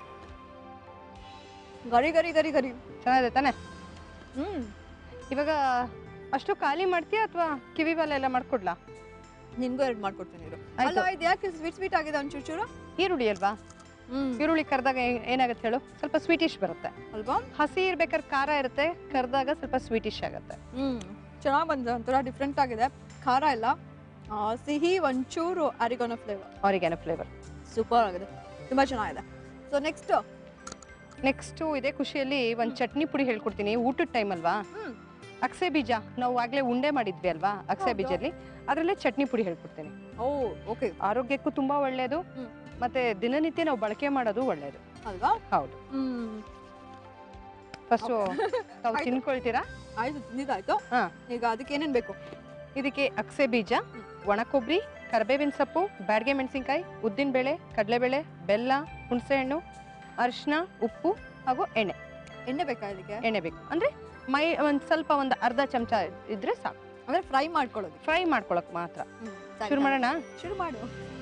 ಗರಿ ಗರಿ ಗರಿ ಗರಿ ಚೆನ್ನಾಗಿದೆ ತಾನೆ ಹ್ಮ್ ಇವಾಗ ಅಷ್ಟು ಖಾಲಿ ಮಾಡ್ತೀಯಾ ಅಥವಾ ಕಿವಿ ಬಲೆ ಎಲ್ಲ ಮಾಡ್ಕೊಡ್ಲಾ ನಿನ್ಗೂ ಎರಡು ಮಾಡ್ಕೊಡ್ತೀನಿ ಇರು ಆಯ್ತು. ಅಲ್ಲ ಇದು ಯಾಕೆ ಸ್ವೀಟ್ ಸ್ವೀಟ್ ಆಗಿದೆ ಒಂಚೂರು ಚೂರು ಈರುಳ್ಳಿ ಅಲ್ವಾ ಹ್ಮ್ ಈರುಳ್ಳಿ ಕರ್ದಾಗ ಏ- ಏನಾಗುತ್ತೆ ಹೇಳು ಸ್ವಲ್ಪ ಸ್ವೀಟಿಶ್ ಬರುತ್ತೆ ಅಲ್ವಾ ಹಸಿ ಇರ್ಬೇಕಾದ್ರೆ ಖಾರ ಇರುತ್ತೆ ಕರ್ದಾಗ ಸ್ವಲ್ಪ ಸ್ವೀಟಿಶ್ ಆಗುತ್ತೆ ಹ್ಮ್ ಚೆನ್ನಾಗಿ ಬಂದಿದೆ ಒಂಥರ ಡಿಫ್ರೆಂಟ್ ಆಗಿದೆ ಖಾರ ಇಲ್ಲ ಆ, ಸಿಹಿ ಒಂಚೂರು oregano flavour oregano flavour super ಆಗಿದೆ ತುಂಬಾ ಚೆನ್ನಾಗಿದೆ ಸೊ ನೆಕ್ಸ್ಟ್ ನೆಕ್ಸ್ಟು ಇದೇ ಖುಷಿಯಲ್ಲಿ ಒಂದು ಚಟ್ನಿ ಪುಡಿ ಹೇಳ್ಕೊಡ್ತೀನಿ ಊಟದ ಟೈಮ್ ಅಲ್ವಾ ಹ್ಮ್ ಅಕ್ಸೆ ಬೀಜ ನಾವು ಆಗ್ಲೇ ಉಂಡೆ ಮಾಡಿದ್ವಿ ಅಲ್ವಾ ಅಕ್ಸೆ ಹೌದು. ಬೀಜಲ್ಲಿ ಅದರಲ್ಲೇ ಚಟ್ನಿ ಪುಡಿ ಹೇಳ್ಕೊಡ್ತೀನಿ ಓ ಓಕೆ ಆರೋಗ್ಯಕ್ಕೂ ತುಂಬಾ ಒಳ್ಳೆಯದು ಹ್ಮ್. ಮತ್ತೆ ದಿನನಿತ್ಯ ನಾವು ಬಳಕೆ ಮಾಡೋದು ಒಳ್ಳೆಯದು ಅಲ್ವಾ ಹೌದು ಹ್ಮ್ ಫಸ್ಟು ತಾವು ಆಯ್ತು. ತಿನ್ಕೊಳ್ತೀರಾ ಆಯ್ತು ತಿಂದಿದ್ದಾಯ್ತು ಹಾ. ಈಗ ಅದಕ್ಕೆ ಏನೇನ್ ಬೇಕು ಇದಕ್ಕೆ ಅಕ್ಸೆ ಬೀಜ ಹ್ಮ್. ಒಣ ಕೊಬ್ಬರಿ ಕರಿಬೇವಿನ ಸೊಪ್ಪು ಬ್ಯಾಡಗೆ ಮೆಣಸಿನ್ಕಾಯಿ ಉದ್ದಿನಬೇಳೆ ಕಡಲೆಬೇಳೆ ಬೆಲ್ಲ ಹುಣಸೆಹಣ್ಣು ಅರಿಶಿನ ಉಪ್ಪು ಹಾಗೂ ಎಣ್ಣೆ ಎಣ್ಣೆ ಬೇಕಾ ಇದಕ್ಕೆ ಎಣ್ಣೆ ಬೇಕು ಅಂದ್ರೆ ಮೈ ಒಂದು ಸ್ವಲ್ಪ ಒಂದು ಅರ್ಧ ಚಮಚ ಇದ್ರೆ ಸಾಕು ಅಂದ್ರೆ ಫ್ರೈ ಮಾಡ್ಕೊಳ್ಳೋದು ಫ್ರೈ ಮಾಡ್ಕೊಳಕ್ ಮಾತ್ರ ಹ್ಮ್, ಸರಿ, ಶುರು ಮಾಡೋಣ ಶುರು ಮಾಡು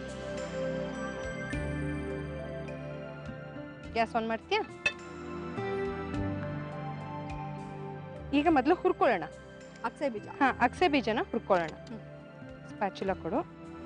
ಗ್ಯಾಸ್ ಆನ್ ಮಾಡ್ತೀಯಾ ಈಗ ಮೊದಲು ಹುರ್ಕೊಳ್ಳೋಣ ಅಕ್ಸೆ ಬೀಜ ಹಾ ಅಕ್ಸೆ ಬೀಜನ ಹುರ್ಕೊಳ್ಳೋಣ ಹ್ಮ್. ಸ್ಪ್ಯಾಚುಲ ಕೊಡು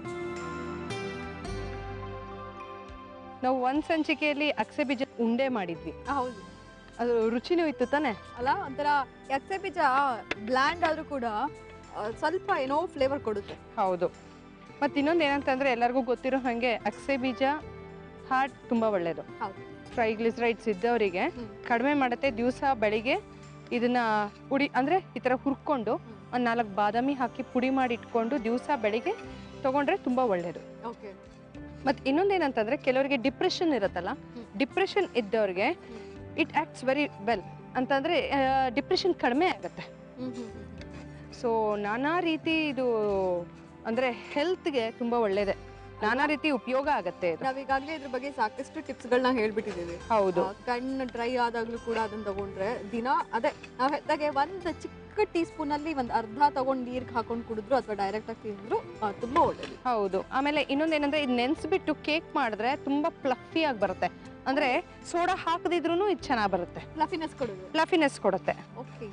ನಾವು ಒಂದ್ ಸಂಚಿಕೆಯಲ್ಲಿ ಅಕ್ಸೆ ಬೀಜ ಉಂಡೆ ಮಾಡಿದ್ವಿ ಆ, ಹೌದು ಅದು ರುಚಿನೂ ಇತ್ತು ತಾನೆ ಅಲ್ಲ ಒಂಥರ ಅಕ್ಸೆ ಬೀಜ ಬ್ಲ್ಯಾಂಡ್ ಆದ್ರೂ ಕೂಡ ಆ, ಸ್ವಲ್ಪ ಏನೋ ಫ್ಲೇವರ್ ಕೊಡುತ್ತೆ ಹೌದು ಮತ್ತೆ ಇನ್ನೊಂದು ಏನಂತಂದ್ರೆ ಎಲ್ಲರಿಗೂ ಗೊತ್ತಿರೋ ಹಾಗೆ ಅಕ್ಸೆ ಬೀಜ ಹಾರ್ಟ್ ತುಂಬಾ ಒಳ್ಳೇದು ಹೌದು ಟ್ರೈಗ್ಲಿಸರೈಡ್ಸ್ ಇದ್ದವರಿಗೆ ಹ್ಮ್. ಕಡಿಮೆ ಮಾಡುತ್ತೆ ದಿವಸ ಬೆಳಿಗ್ಗೆ ಇದನ್ನ ಪುಡಿ ಅಂದ್ರೆ ಈ ತರ ಹುರ್ಕೊಂಡು ಹ್ಮ್. ಒಂದ್ ನಾಲ್ಕು ಬಾದಾಮಿ ಹಾಕಿ ಪುಡಿ ಮಾಡಿ ಇಟ್ಕೊಂಡು ದಿವಸ ಬೆಳಿಗ್ಗೆ ತಗೊಂಡ್ರೆ ತುಂಬಾ ಒಳ್ಳೇದು ಓಕೆ ಮತ್ತೆ ಇನ್ನೊಂದೇನಂತಂದ್ರೆ ಕೆಲವರಿಗೆ ಡಿಪ್ರೆಷನ್ ಇರುತ್ತಲ್ಲ ಹ್ಮ್. ಡಿಪ್ರೆಷನ್ ಇದ್ದವ್ರಿಗೆ ಇಟ್ ಆಕ್ಟ್ಸ್ ವೆರಿ ವೆಲ್ ಅಂತಂದ್ರೆ ಡಿಪ್ರೆಷನ್ ಕಡಿಮೆ ಆಗುತ್ತೆ ಹ್ಮ್ ಹ್ಮ್ ಹ್ಮ್ ಸೊ ನಾನಾ ರೀತಿ ಇದು ಅಂದ್ರೆ ಹೆಲ್ತ್ಗೆ ತುಂಬಾ ಒಳ್ಳೇದೆ ನಾನಾ ರೀತಿ ಉಪಯೋಗ ಆಗತ್ತೆ ಇದು ನಾವ್ ಈಗಾಗ್ಲೇ ಇದ್ರ ಬಗ್ಗೆ ಸಾಕಷ್ಟು ಟಿಪ್ಸ್ ಗಳನ್ನ ಹೇಳ್ಬಿಟ್ಟಿದೀವಿ ಹೌದು ಆ, ಕಣ್ಣು ಡ್ರೈ ಆದಾಗ್ಲೂ ಕೂಡ ಅದನ್ನ ತಗೊಂಡ್ರೆ ದಿನ ಅದೇ ನಾವ್ ಹೇಳ್ದಾಗೆ ಒಂದ್ ಚಿಕ್ಕ ಟೀ ಸ್ಪೂನ್ ಅಲ್ಲಿ ಒಂದ್ ಅರ್ಧ ತಗೊಂಡ್ ನೀರ್ಗೆ ಹಾಕೊಂಡ್ ಕುಡಿದ್ರು ಅಥವಾ ಡೈರೆಕ್ಟ್ ಆಗಿ ತಿಂದ್ರು ಆ, ತುಂಬಾ ಒಳ್ಳೇದು ಹೌದು ಆಮೇಲೆ ಇನ್ನೊಂದೇನಂದ್ರೆ ಇದು ನೆನ್ಸ್ಬಿಟ್ಟು ಕೇಕ್ ಮಾಡಿದ್ರೆ ತುಂಬಾ ಫ್ಲಫಿ ಆಗಿ ಬರುತ್ತೆ ಅಂದ್ರೆ ಸೋಡಾ ಹಾಕದಿದ್ರು ಇದು ಚೆನ್ನಾಗಿ ಬರುತ್ತೆ ಫ್ಲಫಿನೆಸ್ ಕೊಡೋದು ಫ್ಲಫಿನೆಸ್ ಕೊಡುತ್ತೆ ಓಕೆ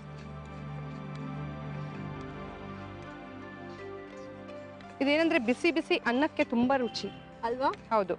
ಇದೇನಂದ್ರೆ ಬಿಸಿ ಬಿಸಿ ಅನ್ನಕ್ಕೆ ತುಂಬಾ ರುಚಿ ಅಲ್ವಾ ಹೌದು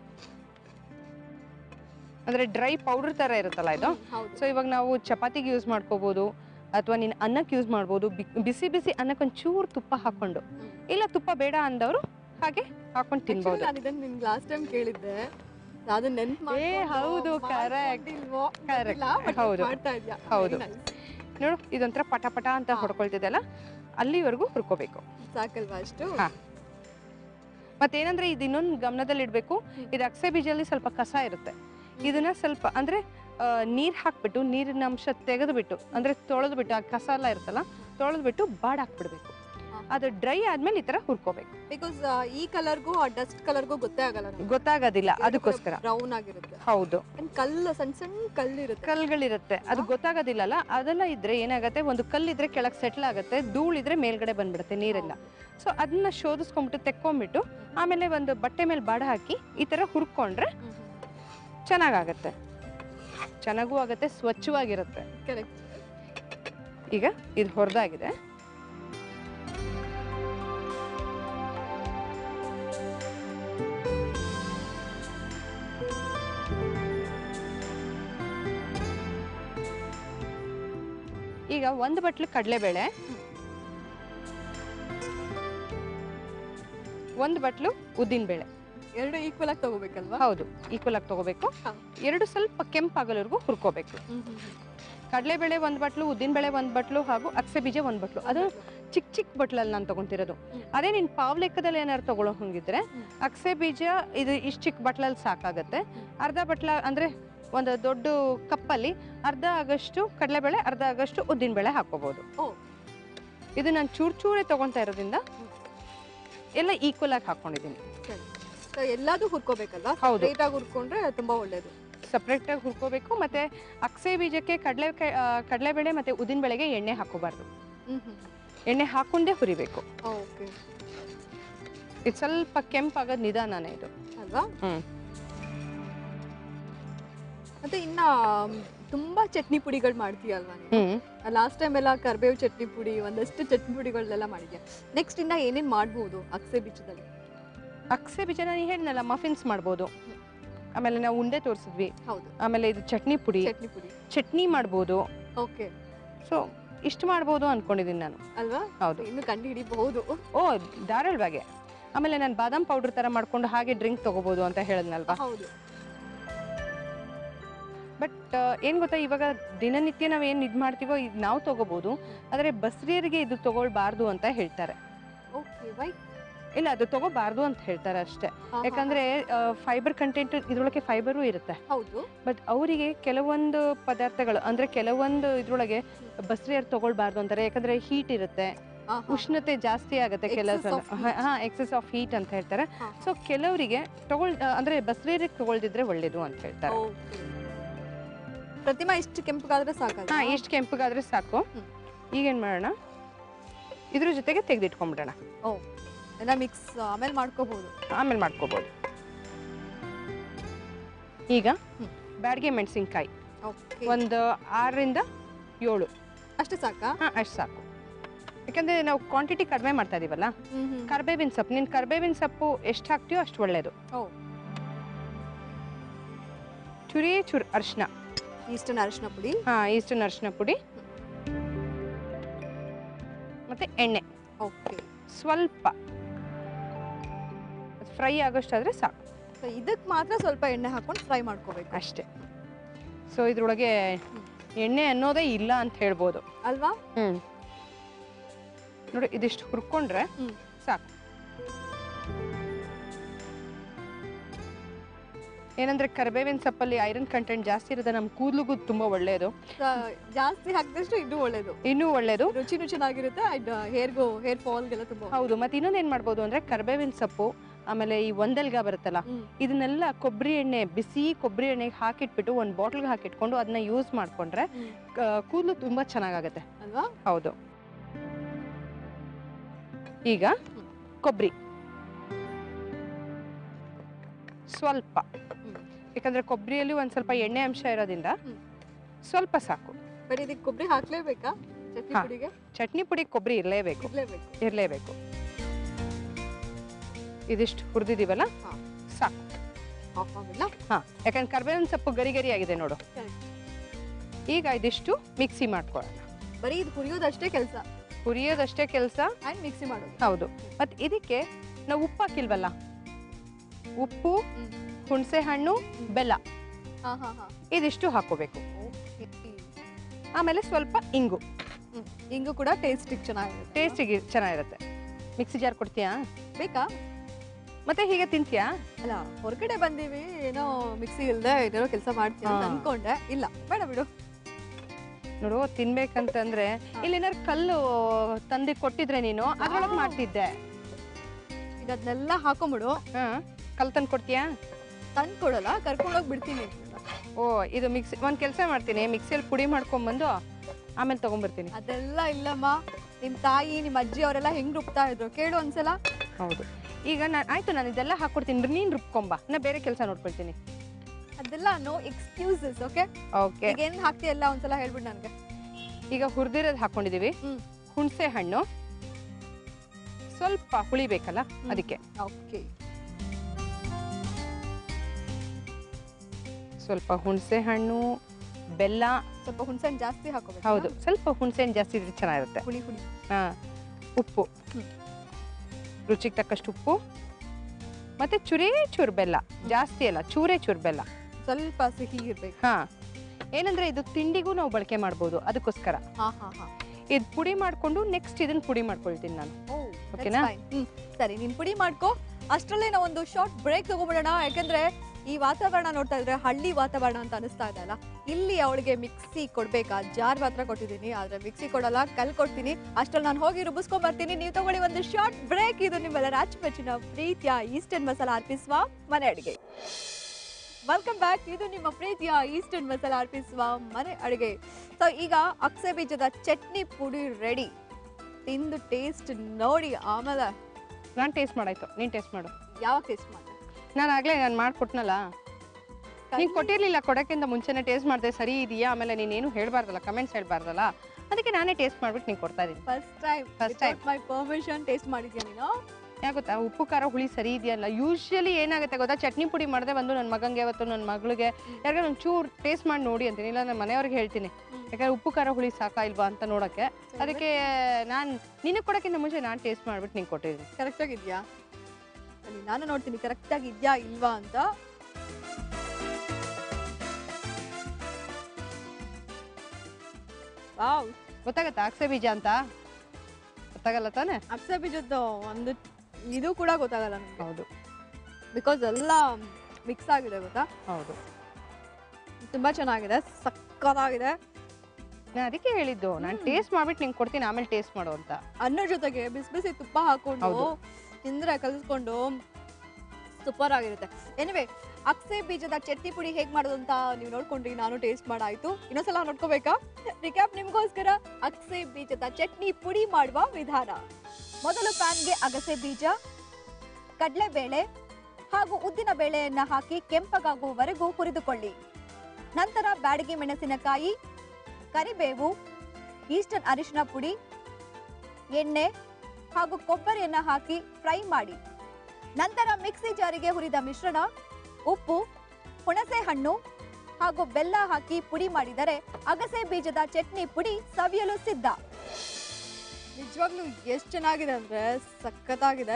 ಅಂದ್ರೆ ಡ್ರೈ ಪೌಡರ್ ತರ ಇರುತ್ತಲ್ಲ ಇದು ಹ್ಮ್, ಹೌದು ಸೊ ಇವಾಗ ನಾವು ಚಪಾತಿಗೆ ಯೂಸ್ ಮಾಡ್ಕೋಬಹುದು ಅಥವಾ ನೀನು ಅನ್ನಕ್ಕೆ ಯೂಸ್ ಮಾಡ್ಬೋದು ಬಿ- ಬಿಸಿ ಬಿಸಿ ಅನ್ನಕ್ಕೆ ಒಂಚೂರು ತುಪ್ಪ ಹಾಕೊಂಡು ಇಲ್ಲ ತುಪ್ಪ ಬೇಡ ಅಂದವರು ಹಾಗೆ ಹಾಕೊಂಡು Actually, ತಿನ್ಬೋದು ನಾನು ಇದನ್ನ ನಿಮ್ಗೆ ಲಾಸ್ಟ್ ಟೈಮ್ ಕೇಳಿದ್ದೆ ಅದನ್ನ ನೆನ್ಪು ಏ, ಹೌದು, correct. Correct. ಹೌದು. ಮಾಡ್ತಾ ಇದ್ಯಾ ಹೌದು. Very nice. ನೋಡು ಇದೊಂಥರ ಪಟ ಪಟ ಅಂತ ಹಾ. ಹೊಡ್ಕೊಳ್ತಿದ್ದಲ್ಲ ಅಲ್ಲಿವರೆಗೂ ಹುರ್ಕೋಬೇಕು ಸಾಕಲ್ವಾ ಅಷ್ಟು ಹಾ. ಮತ್ತೇನಂದ್ರೆ ಇದು ಇನ್ನೊಂದು ಗಮನದಲ್ಲಿ ಇಡಬೇಕು ಇದು ಅಕ್ಸೆ ಬೀಜಲ್ಲಿ ಸ್ವಲ್ಪ ಕಸ ಇರುತ್ತೆ ಇದನ್ನ ಸ್ವಲ್ಪ ಅಂದ್ರೆ ಆ, ನೀರ್ ಹಾಕ್ಬಿಟ್ಟು ನೀರಿನ ಅಂಶ ತೆಗೆದುಬಿಟ್ಟು ಅಂದ್ರೆ ತೊಳೆದ್ಬಿಟ್ಟು ಆ ಕಸ ಎಲ್ಲ ಇರುತ್ತಲ್ಲ ತೊಳೆದ್ಬಿಟ್ಟು ಬಾಡ್ ಹಾಕ್ಬಿಡ್ಬೇಕು ಹಾ. ಅದು ಡ್ರೈ ಆದ್ಮೇಲೆ ಈ ತರ ಹುರ್ಕೋಬೇಕು ಬಿಕಾಸ್ ಈ ಕಲರ್ಗೂ ಆ ಡಸ್ಟ್ ಕಲರ್ಗೂ ಗೊತ್ತೇ ಆಗಲ್ಲ ಗೊತ್ತಾಗೋದಿಲ್ಲ ಅದಕ್ಕೋಸ್ಕರ ಬ್ರೌನ್ ಆಗಿರುತ್ತೆ ಹೌದು And ಕಲ್ಲು ಸಣ್ಣ ಸಣ್ಣ ಕಲ್ಲಿರುತ್ತೆ ಕಲ್ಗಳಿರುತ್ತೆ ಅದು ಗೊತ್ತಾಗೋದಿಲ್ಲಲ್ಲ ಅದೆಲ್ಲ ಇದ್ರೆ ಏನಾಗುತ್ತೆ ಒಂದು ಕಲ್ಲಿದ್ರೆ ಕೆಳಗೆ ಸೆಟ್ಲ್ ಆಗುತ್ತೆ ಧೂಳಿದ್ರೆ ಮೇಲ್ಗಡೆ ಬಂದ್ಬಿಡುತ್ತೆ ನೀರೆಲ್ಲ ಸೊ ಅದನ್ನ ಶೋಧಿಸ್ಕೊಂಡ್ಬಿಟ್ಟು ತೆಕ್ಕೊಂಬಿಟ್ಟು ಆಮೇಲೆ ಒಂದು ಬಟ್ಟೆ ಮೇಲೆ ಬಾಡ ಹಾಕಿ ಈ ತರ ಹುರ್ಕೊಂಡ್ರೆ ಚೆನ್ನಾಗಾಗತ್ತೆ ಚೆನ್ನಾಗೂ ಆಗುತ್ತೆ ಸ್ವಚ್ಛವಾಗಿರುತ್ತೆ ಕರೆಕ್ಟ್ ಈಗ ಇದು ಹೊರದಾಗಿದೆ ಈಗ ಒಂದು ಬಟ್ಲು ಕಡಲೆಬೇಳೆ ಒಂದು ಬಟ್ಲು ಉದ್ದಿನಬೇಳೆ ಎರಡು ಈಕ್ವಲ್ ಆಗಿ ತಗೋಬೇಕಲ್ವಾ ಹೌದು ಈಕ್ವಲ್ ಆಗಿ ತಗೋಬೇಕು ಹಾ. ಎರಡು ಸ್ವಲ್ಪ ಕೆಂಪಾಗಲವರೆಗೂ ಹುರ್ಕೋಬೇಕು ಕಡಲೆಬೇಳೆ ಒಂದು ಬಟ್ಲು ಉದ್ದಿನಬೇಳೆ ಒಂದು ಬಟ್ಲು ಹಾಗೂ ಅಕ್ಸೆ ಬೀಜ ಒಂದು ಬಟ್ಲು ಅದು ಚಿಕ್ಕ ಚಿಕ್ಕ ಬಟ್ಲಲ್ಲಿ ನಾನು ತಗೊಂತಿರೋದು ಹ್ಮ್. ಅದೇ ನೀನು ಪಾವ್ ಲೆಕ್ಕದಲ್ಲಿ ಏನಾದ್ರು ತಗೊಳ್ಳೋ ಹಂಗಿದ್ರೆ ಹ್ಮ್. ಅಕ್ಸೆ ಬೀಜ ಇದು ಇಷ್ಟು ಚಿಕ್ಕ ಬಟ್ಲಲ್ಲಿ ಸಾಕಾಗತ್ತೆ ಅರ್ಧ ಬಟ್ಲ ಅಂದ್ರೆ ಒಂದು ದೊಡ್ಡ ಕಪ್ಪಲ್ಲಿ ಅರ್ಧ ಆಗಷ್ಟು ಕಡಲೆಬೇಳೆ ಅರ್ಧ ಆಗಷ್ಟು ಉದ್ದಿನಬೇಳೆ ಹಾಕೋಬಹುದು ಓ. ಇದು ನಾನು ಚೂರ್ ಚೂರೇ ತಗೊಂತಾ ಇರೋದ್ರಿಂದ ಹ್ಮ್. ಎಲ್ಲ ಈಕ್ವಲ್ ಆಗಿ ಹಾಕೊಂಡಿದ್ದೀನಿ So, ಎಲ್ಲದೂ ಹುರ್ಕೋಬೇಕಲ್ವಾ ಹೌದು. ಸ್ಟ್ರೈಟ್ ಆಗಿ ಹುರ್ಕೊಂಡ್ರೆ ತುಂಬಾ ಒಳ್ಳೇದು ಸಪ್ರೇಟ್ ಆಗಿ ಹುರ್ಕೋಬೇಕು ಮತ್ತೆ ಅಕ್ಸೆ ಬೀಜಕ್ಕೆ ಕಡಲೆ ಕಡಲೆಬೇಳೆ ಮತ್ತೆ ಉದ್ದಿನಬೇಳೆಗೆ ಎಣ್ಣೆ ಹಾಕೋಬಾರ್ದು ಎಣ್ಣೆ ಹಾಕೊಂಡೇ ಹುರಿಬೇಕು ಓಕೆ ಇದು ಸ್ವಲ್ಪ ಕೆಂಪಾಗೋದು ನಿಧಾನನೇ ಇದು ಅಲ್ವಾ ಹ್ಮ್. ಮತ್ತೆ ಇನ್ನ ಮ್, ತುಂಬಾ ಚಟ್ನಿ ಪುಡಿಗಳು ಮಾಡ್ತೀಯಲ್ವಾ ನೀನು ಹ್ಮ್ ಲಾಸ್ಟ್ ಟೈಮ್ ಎಲ್ಲ ಕರ್ಬೇವು ಚಟ್ನಿ ಪುಡಿ ಒಂದಷ್ಟು ಚಟ್ನಿ ಪುಡಿಗಳನ್ನೆಲ್ಲ ಮಾಡಿದ್ಯಾ ನೆಕ್ಸ್ಟ್ ಇನ್ನ ಏನೇನ್ ಮಾಡ್ಬೋದು ಅಕ್ಸೆ ಬೀಜದಲ್ಲಿ ಅಕ್ಸೆ ಬೀಜ ನಾನು ಹೇಳಿದ್ನಲ್ಲ ಮಫಿನ್ಸ್ ಮಾಡ್ಬೋದು ಆಮೇಲೆ ನಾವು ಉಂಡೆ ತೋರಿಸಿದ್ವಿ ಹೌದು ಆಮೇಲೆ ಇದು ಚಟ್ನಿ ಪುಡಿ ಚಟ್ನಿ ಪುಡಿ ಚಟ್ನಿ ಮಾಡ್ಬೋದು ಓಕೆ ಸೊ ಇಷ್ಟು ಮಾಡ್ಬೋದು ಅನ್ಕೊಂಡಿದ್ದೀನಿ ನಾನು ಅಲ್ವಾ ಹೌದು ಇನ್ನು ಕಂಡು ಹಿಡಿಬಹುದು ಓ ಧಾರಾಳವಾಗೆ ಆಮೇಲೆ ನಾನು ಬಾದಾಮ್ ಪೌಡರ್ ತರ ಮಾಡ್ಕೊಂಡು ಹಾಗೆ ಡ್ರಿಂಕ್ ತಗೋಬಹುದು ಅಂತ ಹೇಳಿದ್ನಲ್ವಾ ಹೌದು ಬಟ್ ಏನ್ ಗೊತ್ತಾ ಇವಾಗ ದಿನನಿತ್ಯ ನಾವ್ ಏನ್ ಇದ್ ಮಾಡ್ತೀವೋ ಇದು ನಾವು ತಗೋಬಹುದು ಆದ್ರೆ ಬಸ್ರಿಯರಿಗೆ ಇದು ತಗೊಳ್ಬಾರ್ದು ಅಂತ ಹೇಳ್ತಾರೆ ಓಕೆ ವೈ ಇಲ್ಲ ಅದು ತಗೋಬಾರ್ದು ಅಂತ ಹೇಳ್ತಾರೆ ಅಷ್ಟೇ ಯಾಕಂದ್ರೆ ಫೈಬರ್ ಕಂಟೆಂಟ್ ಇದ್ರೊಳಗೆ ಫೈಬರು ಇರುತ್ತೆ ಹೌದು ಬಟ್ ಅವರಿಗೆ ಕೆಲವೊಂದು ಪದಾರ್ಥಗಳು ಅಂದ್ರೆ ಕೆಲವೊಂದು ಇದ್ರೊಳಗೆ ಬಸ್ರಿಯರ್ ತಗೊಳ್ಬಾರ್ದು ಅಂತಾರೆ ಯಾಕಂದ್ರೆ ಹೀಟ್ ಇರುತ್ತೆ ಆಹಾ. ಉಷ್ಣತೆ ಜಾಸ್ತಿ ಆಗುತ್ತೆ ಕೆಲವು Excess of heat. ಹಾ ಎಕ್ಸೆಸ್ ಆಫ್ ಹೀಟ್ ಅಂತ ಹೇಳ್ತಾರೆ ಹಾ. ಸೊ ಕೆಲವರಿಗೆ ತಗೊಳ್ ಆ, ಅಂದ್ರೆ ಬಸ್ರಿಯರಿಗೆ ತಗೊಳ್ದಿದ್ರೆ ಒಳ್ಳೇದು ಅಂತ ಹೇಳ್ತಾರೆ Okay. ಪ್ರತಿಮಾ ಇಷ್ಟು ಕೆಂಪಗಾದ್ರೆ ಸಾಕಲ್ಲ ಹಾ ಇಷ್ಟು ಕೆಂಪಗಾದ್ರೆ ಸಾಕು ಹ್ಮ್. ಈಗೇನ್ ಮಾಡೋಣ ಇದ್ರ ಜೊತೆಗೆ ತೆಗೆದಿಟ್ಕೊಂಡ್ಬಿಡೋಣ ಎಲ್ಲ ಮಿಕ್ಸ್ ಆಮೇಲೆ ಮಾಡ್ಕೋಬಹುದು ಆಮೇಲೆ ಮಾಡ್ಕೋಬಹುದು ಈಗ ಹ್ಮ್. ಬ್ಯಾಡ್ಗೆ ಮೆಣಸಿನ್ಕಾಯಿ ಓಕೆ ಒಂದು ಆರರಿಂದ ಏಳು ಅಷ್ಟು ಸಾಕಾ ಹಾ ಅಷ್ಟು ಸಾಕು ಯಾಕಂದ್ರೆ ನಾವು ಕ್ವಾಂಟಿಟಿ ಕಡಿಮೆ ಮಾಡ್ತಾ ಇದೀವಲ್ಲ ಹ್ಮ್ ಹ್ಮ್ ಕರ್ಬೇವಿನ ಸೊಪ್ಪು ನೀನು ಕರ್ಬೇವಿನ ಸೊಪ್ಪು ಎಷ್ಟು ಹಾಕ್ತೀಯೋ ಅಷ್ಟು ಒಳ್ಳೇದು ಓ. ಚುರಿ ಚುರ್ ಅರಿಶಿನ ಈಸ್ಟರ್ನ್ ಅರಿಶಿನ ಪುಡಿ ಹಾ ಇಷ್ಟು ಅರಿಶಿನ ಪುಡಿ ಮತ್ತೆ ಎಣ್ಣೆ ಓಕೆ ಸ್ವಲ್ಪ ಫ್ರೈ ಆಗೋಷ್ಟಾದ್ರೆ ಸಾಕು ಸೊ ಇದಕ್ಕೆ ಮಾತ್ರ ಸ್ವಲ್ಪ ಎಣ್ಣೆ ಹಾಕೊಂಡು ಫ್ರೈ ಮಾಡ್ಕೋಬೇಕು ಅಷ್ಟೇ ಸೊ ಇದ್ರೊಳಗೆ ಎಣ್ಣೆ ಅನ್ನೋದೇ ಇಲ್ಲ ಅಂತ ಹೇಳ್ಬೋದು ಅಲ್ವಾ ಹ್ಮ್ ನೋಡಿ ಇದಿಷ್ಟು ಹುರ್ಕೊಂಡ್ರೆ ಹ್ಮ್. ಸಾಕು ಏನಂದ್ರೆ ಕರಿಬೇವಿನ ಸೊಪ್ಪಲ್ಲಿ ಐರನ್ ಕಂಟೆಂಟ್ ಜಾಸ್ತಿ ಇರುತ್ತೆ ನಮ್ಮ ಕೂದಲಿಗೂ ತುಂಬಾ ಒಳ್ಳೆಯದು ಸೊ, ಜಾಸ್ತಿ ಹಾಕಿದಷ್ಟು ಇದು ಒಳ್ಳೇದು ಇನ್ನೂ ಒಳ್ಳೆಯದು ರುಚಿನೂ ಚೆನ್ನಾಗಿರುತ್ತೆ ಅಂಡ್ ಹೇರ್ಗೂ ಹೇರ್ ಫಾಲ್ಗೆಲ್ಲ ತುಂಬಾ ಹೌದು ಮತ್ತೆ ಇನ್ನೊಂದು ಏನ್ ಮಾಡ್ಬೋದು ಅಂದ್ರೆ ಕರಿಬೇವಿನ ಸೊಪ್ಪು ಆಮೇಲೆ ಈ ಒಂದೆಲ್ಗ ಬರುತ್ತಲ್ಲ ಹ್ಮ್. ಇದನ್ನೆಲ್ಲ ಕೊಬ್ಬರಿ ಎಣ್ಣೆ ಬಿಸಿ ಕೊಬ್ಬರಿ ಎಣ್ಣೆಗೆ ಹಾಕಿಟ್ಬಿಟ್ಟು ಒಂದು ಬಾಟ್ಲ್ಗೆ ಹಾಕಿಟ್ಕೊಂಡು ಅದನ್ನ ಯೂಸ್ ಮಾಡ್ಕೊಂಡ್ರೆ ಹ್ಮ್. ಕೂದಲು ತುಂಬಾ ಚೆನ್ನಾಗಾಗತ್ತೆ ಅಲ್ವಾ ಹೌದು ಈಗ ಕೊಬ್ಬರಿ ಸ್ವಲ್ಪ ಹ್ಮ್. ಯಾಕಂದ್ರೆ ಕೊಬ್ಬರಿಯಲ್ಲಿ ಒಂದ್ ಸ್ವಲ್ಪ ಎಣ್ಣೆ ಅಂಶ ಇರೋದ್ರಿಂದ ಹ್ಮ್. ಸ್ವಲ್ಪ ಸಾಕು ಬಟ್ ಇದಕ್ಕೆ ಕೊಬ್ಬರಿ ಹಾಕ್ಲೇಬೇಕಾ ಚಟ್ನಿ ಹಾ. ಪುಡಿಗೆ ಚಟ್ನಿ ಪುಡಿ ಕೊಬ್ಬರಿ ಇರಲೇಬೇಕು ಇರ್ಲೇಬೇಕು ಇರಲೇಬೇಕು ಇದಿಷ್ಟು ಹುರಿದಿದೀವಲ್ಲ ಹಾ. ಸಾಕು ಆಫ್ ಆಗಿಲ್ಲ ಹಾ ಯಾಕಂದ್ರೆ ಕರ್ಬೇವಿನ ಸೊಪ್ಪು ಗರಿ ಗರಿ ಆಗಿದೆ ನೋಡು Correct. ಈಗ ಇದಿಷ್ಟು ಮಿಕ್ಸಿ ಮಾಡ್ಕೊಳ್ಳೋಣ ಬರೀ ಇದು ಹುರಿಯೋದಷ್ಟೇ ಕೆಲಸ ಹುರಿಯೋದಷ್ಟೇ ಕೆಲಸ ಅಂಡ್ ಮಿಕ್ಸಿ ಮಾಡೋದು ಹೌದು ಮತ್ತೆ ಇದಕ್ಕೆ ನಾವು ಉಪ್ಪು ಹಾಕಿಲ್ವಲ್ಲ ಉಪ್ಪು ಹ್ಮ್. ಹುಣಸೆ ಹಣ್ಣು ಬೆಲ್ಲ ಹಾ ಹಾ ಹಾ ಇದಿಷ್ಟು ಹಾಕೋಬೇಕು ಓಕೆ ಆಮೇಲೆ ಸ್ವಲ್ಪ ಇಂಗು ಹ್ಮ್ ಹಿಂಗೂ ಕೂಡ ಟೇಸ್ಟಿಗೆ ಚೆನ್ನಾಗಿರುತ್ತೆ ಟೇಸ್ಟಿಗೆ ಚೆನ್ನಾಗಿರುತ್ತೆ ಮಿಕ್ಸಿ ಜಾರ್ ಕೊಡ್ತೀಯಾ ಬೇಕಾ ಮತ್ತೆ ಹೀಗೆ ತಿಂತೀಯಾ ಅಲ್ಲ ಹೊರಗಡೆ ಬಂದೀವಿ ಏನೋ ಮಿಕ್ಸಿ ಇಲ್ದೆ ಏನೋ ಕೆಲಸ ಮಾಡ್ತೀನಿ ಅಂತ ಹಾ. ಅನ್ಕೊಂಡೆ ಇಲ್ಲ ಬೇಡ ಬಿಡು ನೋಡು ತಿನ್ಬೇಕಂತಂದ್ರೆ ಇಲ್ಲಿ ಏನಾದ್ರು ಕಲ್ಲು ತಂದು ಕೊಟ್ಟಿದ್ರೆ ನೀನು ಅದ್ರೊಳಗೆ ವಾವ್. ಮಾಡ್ತಿದ್ದೆ ಈಗ ಅದನ್ನೆಲ್ಲ ಹಾಕೊಂಬಿಡು ಹಾ ಕಲ್ ತಂದು ಕೊಡ್ತೀಯಾ ತಂದ್ ಕೊಡಲ್ಲ ಕರ್ಕೊಂಡೋಗಿ ಬಿಡ್ತೀನಿ ಓ ಇದು ಮಿಕ್ಸಿ ಒಂದು ಕೆಲಸ ಮಾಡ್ತೀನಿ ಮಿಕ್ಸಿಯಲ್ಲಿ ಪುಡಿ ಮಾಡ್ಕೊಂಬಂದು ಆಮೇಲೆ ತಗೊಂಬರ್ತೀನಿ ಅದೆಲ್ಲ ಇಲ್ಲಮ್ಮ ನಿಮ್ ತಾಯಿ ನಿಮ್ ಅಜ್ಜಿ ಅವರೆಲ್ಲ ಹೆಂಗ್ ರುಬ್ತಾ ಇದ್ರು ಕೇಳು ಒಂದ್ಸಲ ಹೌದು ಈಗ ನಾನು ಆಯ್ತು ನಾನು ಇದೆಲ್ಲ ಹಾಕ್ಕೊಡ್ತೀನಿ ನೀನು ರುಬ್ಕೊಂಬ ನಾ ಬೇರೆ ಕೆಲಸ ನೋಡ್ಕೊಳ್ತೀನಿ ಅದೆಲ್ಲ ನೋ ಎಕ್ಸ್ಕ್ಯೂಸಸ್ ಓಕೆ ಓಕೆ ಈಗ ಏನ್ ಹಾಕ್ತಿಯಲ್ಲ ಒಂದ್ಸಲ ಹೇಳ್ಬಿಡು ನನ್ಗೆ ಈಗ ಹುರಿದಿರೋದು ಹಾಕೊಂಡಿದೀವಿ ಹ್ಮ್. ಹುಣಸೆ ಹಣ್ಣು ಸ್ವಲ್ಪ ಹುಳಿ ಬೇಕಲ್ಲ ಅದಕ್ಕೆ ಓಕೆ ಸ್ವಲ್ಪ ಹುಣಸೆ ಹಣ್ಣು ಬೆಲ್ಲ ಸ್ವಲ್ಪ ಹುಣಸೆಹಣ್ಣು ಜಾಸ್ತಿ ಹಾಕೋಬೇಕು ಹೌದು ಸ್ವಲ್ಪ ಹುಣಸೆ ಹಣ್ಣು ಜಾಸ್ತಿ ಇದ್ರೆ ಚೆನ್ನಾಗಿರುತ್ತೆ ಹುಳಿ ಹುಳಿ ಹಾ ಉಪ್ಪು ಹ್ಮ್. ರುಚಿಗೆ ತಕ್ಕಷ್ಟು ಉಪ್ಪು ಮತ್ತೆ ಚೂರೇ ಚೂರು ಬೆಲ್ಲ ಜಾಸ್ತಿ ಅಲ್ಲ ಚೂರೇ ಚೂರು ಬೆಲ್ಲ ಸ್ವಲ್ಪ ಸಿಹಿ ಇರ್ಬೇಕು ಹಾ ಏನಂದ್ರೆ ಇದು ತಿಂಡಿಗೂ ನಾವು ಬಳಕೆ ಮಾಡ್ಬೋದು ಅದಕ್ಕೋಸ್ಕರ ಹಾ ಹಾ ಹಾ ಇದು ಪುಡಿ ಮಾಡ್ಕೊಂಡು ನೆಕ್ಸ್ಟ್ ಇದನ್ನ ಪುಡಿ ಮಾಡ್ಕೊಳ್ತೀನಿ ನಾನು ಓ ಓಕೆನಾ? ಹ್ಮ್ ಸರಿ ನೀನ್ ಪುಡಿ ಮಾಡ್ಕೋ ಅಷ್ಟರಲ್ಲೇ ನಾವು ಒಂದು ಶಾರ್ಟ್ ಬ್ರೇಕ್ ತಗೊಂಬಿಡೋಣ ಯಾಕಂದ್ರೆ ಈ ವಾತಾವರಣ ನೋಡ್ತಾ ಇದ್ರೆ ಹಳ್ಳಿ ವಾತಾವರಣ ಅಂತ ಅನಿಸ್ತಾ ಇದೆ ಅಲ್ಲ ಇಲ್ಲಿ ಅವಳಿಗೆ ಮಿಕ್ಸಿ ಕೊಡ್ಬೇಕಾ ಜಾರ್ ಮಾತ್ರ ಕೊಟ್ಟಿದ್ದೀನಿ ಆದ್ರೆ ಮಿಕ್ಸಿ ಕೊಡಲ್ಲ ಕಲ್ ಕೊಡ್ತೀನಿ ಅಷ್ಟ್ರಲ್ಲಿ ನಾನು ಹೋಗಿ ರುಬ್ಬಿಸ್ಕೊಂಡ್ ಬರ್ತೀನಿ ನೀವು ತಗೊಳ್ಳಿ ಒಂದು ಶಾರ್ಟ್ ಬ್ರೇಕ್ ಇದು ನಿಮ್ಮೆಲ್ಲ ರಾಜಪಚ್ಚಿನ ಪ್ರೀತಿಯ ಈಸ್ಟರ್ನ್ ಮಸಾಲ ಅರ್ಪಿಸುವ ಮನೆ ಅಡಿಗೆ ವೆಲ್ಕಮ್ ಬ್ಯಾಕ್ ಇದು ನಿಮ್ಮ ಪ್ರೀತಿಯ ಈಸ್ಟರ್ನ್ ಮಸಾಲ ಅರ್ಪಿಸುವ ಮನೆ ಅಡಿಗೆ ಸೊ ಈಗ ಅಕ್ಸೆ ಬೀಜದ ಚಟ್ನಿ ಪುಡಿ ರೆಡಿ ತಿಂದು ಟೇಸ್ಟ್ ನೋಡಿ ಆಮೇಲೆ ನಾನು ಟೇಸ್ಟ್ ಮಾಡಾಯ್ತು ನೀನು ಟೇಸ್ಟ್ ಮಾಡು ಯಾವಾಗ ಟೇಸ್ಟ್ ಮಾಡಿ ನಾನು ಆಗ್ಲೇ ನಾನು ಮಾಡ್ಕೊಟ್ನಲ್ಲ ನೀನು ಕೊಟ್ಟಿರ್ಲಿಲ್ಲ ಕೊಡಕ್ಕಿಂತ ಮುಂಚೆನೆ ಟೇಸ್ಟ್ ಮಾಡಿದೆ ಸರಿ ಇದೆಯಾ ಆಮೇಲೆ ನೀನೇನು ಹೇಳ್ಬಾರ್ದಲ್ಲ ಕಮೆಂಟ್ಸ್ ಹೇಳ್ಬಾರ್ದಲ್ಲ ಅದಕ್ಕೆ ನಾನೇ ಟೇಸ್ಟ್ ಮಾಡ್ಬಿಟ್ಟು ನೀನು ಕೊಡ್ತಾ ಇದ್ದೀನಿ first time First first time my permission taste ಮಾಡಿದ್ಯಾ ನೀನು ಯಾಕೆ ಗೊತ್ತಾ ಉಪ್ಪು ಖಾರ ಹುಳಿ ಸರಿ ಇದೆಯಲ್ಲ ಯೂಶಲಿ ಏನಾಗುತ್ತೆ ಗೊತ್ತಾ ಚಟ್ನಿ ಪುಡಿ ಮಾಡದೆ ಬಂದು ನನ್ನ ಮಗಂಗೆ ಅವತ್ತು ನನ್ನ ಮಗಳಿಗೆ ಯಾರಿಗಾರ ಒಂಚೂರು ಟೇಸ್ಟ್ ಮಾಡಿ ನೋಡಿ ಅಂತೀನಿ ಇಲ್ಲ ನನ್ನ ಮನೆಯವ್ರಿಗೆ ಹೇಳ್ತೀನಿ ಹ್ಮ್. ಯಾಕಂದ್ರೆ ಉಪ್ಪು ಖಾರ ಹುಳಿ ಸಾಕಾ ಇಲ್ವಾ ಅಂತ ನೋಡೋಕ್ಕೆ ಅದಕ್ಕೆ ನಾನು ನಿನಗೆ ಕೊಡೋಕ್ಕಿಂತ ಮುಂಚೆ ನಾನು ಟೇಸ್ಟ್ ಮಾಡ್ಬಿಟ್ಟು ನಿಂಗೆ ಕೊಟ್ಟಿದ್ದೀನಿ ಕರೆಕ್ಟ್ ಆಗಿದ್ಯಾ ಅಲ್ಲಿ ನಾನು ನೋಡ್ತೀನಿ ಕರೆಕ್ಟ್ ಆಗಿ ಇದ್ಯಾ ಇಲ್ವಾ ಅಂತ ವಾವ್ ಗೊತ್ತಾಗತ್ತಾ ಅಕ್ಸೆ ಬೀಜ ಅಂತ ಗೊತ್ತಾಗಲ್ಲ ತಾನೆ ಅಕ್ಸೆ ಬೀಜದ್ದು ಒಂದು ಇದು ಕೂಡ ಗೊತ್ತಾಗಲ್ಲ ನನಗೆ ಹೌದು ಬಿಕಾಸ್ ಎಲ್ಲ ಮಿಕ್ಸ್ ಆಗಿದೆ ಗೊತ್ತಾ ಹೌದು ತುಂಬಾ ಚೆನ್ನಾಗಿದೆ ಸಕ್ಕತ್ತಾಗಿದೆ ನಾನು ಅದಕ್ಕೆ ಹೇಳಿದ್ದು ನಾನು ಹ್ಮ್. ಟೇಸ್ಟ್ ಮಾಡ್ಬಿಟ್ಟು ನಿಂಗೆ ಕೊಡ್ತೀನಿ ಆಮೇಲೆ ಟೇಸ್ಟ್ ಮಾಡು ಅಂತ ಅನ್ನ ಜೊತೆಗೆ ಬಿಸಿ ಬಿಸಿ ತುಪ್ಪ ಹಾಕೊಂಡು ಹೌದು. ತಿಂದ್ರೆ ಕಲಿಸ್ಕೊಂಡು ಸೂಪರ್ ಆಗಿರುತ್ತೆ ಎನಿವೆ ಅಕ್ಸೆ ಬೀಜದ ಚಟ್ನಿ ಪುಡಿ ಹೇಗ್ ಮಾಡೋದು ಅಂತ ನೀವು ನೋಡ್ಕೊಂಡ್ರಿ ನಾನು ಟೇಸ್ಟ್ ಮಾಡಾಯ್ತು ಇನ್ನೊಂದ್ಸಲ ನೋಡ್ಕೋಬೇಕಾ ರಿಕ್ಯಾಪ್ ನಿಮ್ಗೋಸ್ಕರ ಅಕ್ಸೆ ಬೀಜದ ಚಟ್ನಿ ಪುಡಿ ಮಾಡುವ ವಿಧಾನ ಮೊದಲು ಪ್ಯಾನ್ಗೆ ಅಗಸೆ ಬೀಜ ಕಡಲೆಬೇಳೆ ಹಾಗೂ ಉದ್ದಿನ ಬೇಳೆಯನ್ನ ಹಾಕಿ ಕೆಂಪಗಾಗುವವರೆಗೂ ಹುರಿದುಕೊಳ್ಳಿ ನಂತರ ಬ್ಯಾಡಗಿ ಮೆಣಸಿನಕಾಯಿ ಕರಿಬೇವು ಈಸ್ಟರ್ನ್ ಅರಿಶಿನ ಪುಡಿ ಎಣ್ಣೆ ಹಾಗೂ ಕೊಬ್ಬರಿಯನ್ನ ಹಾಕಿ ಫ್ರೈ ಮಾಡಿ ನಂತರ ಮಿಕ್ಸಿ ಜಾರಿಗೆ ಹುರಿದ ಮಿಶ್ರಣ ಉಪ್ಪು ಹುಣಸೆ ಹಣ್ಣು ಹಾಗೂ ಬೆಲ್ಲ ಹಾಕಿ ಪುಡಿ ಮಾಡಿದರೆ ಅಗಸೆ ಬೀಜದ ಚಟ್ನಿ ಪುಡಿ ಸವಿಯಲು ಸಿದ್ಧ ನಿಜವಾಗ್ಲೂ ಎಷ್ಟು ಚೆನ್ನಾಗಿದೆ ಅಂದ್ರೆ ಸಖತ್ತಾಗಿದೆ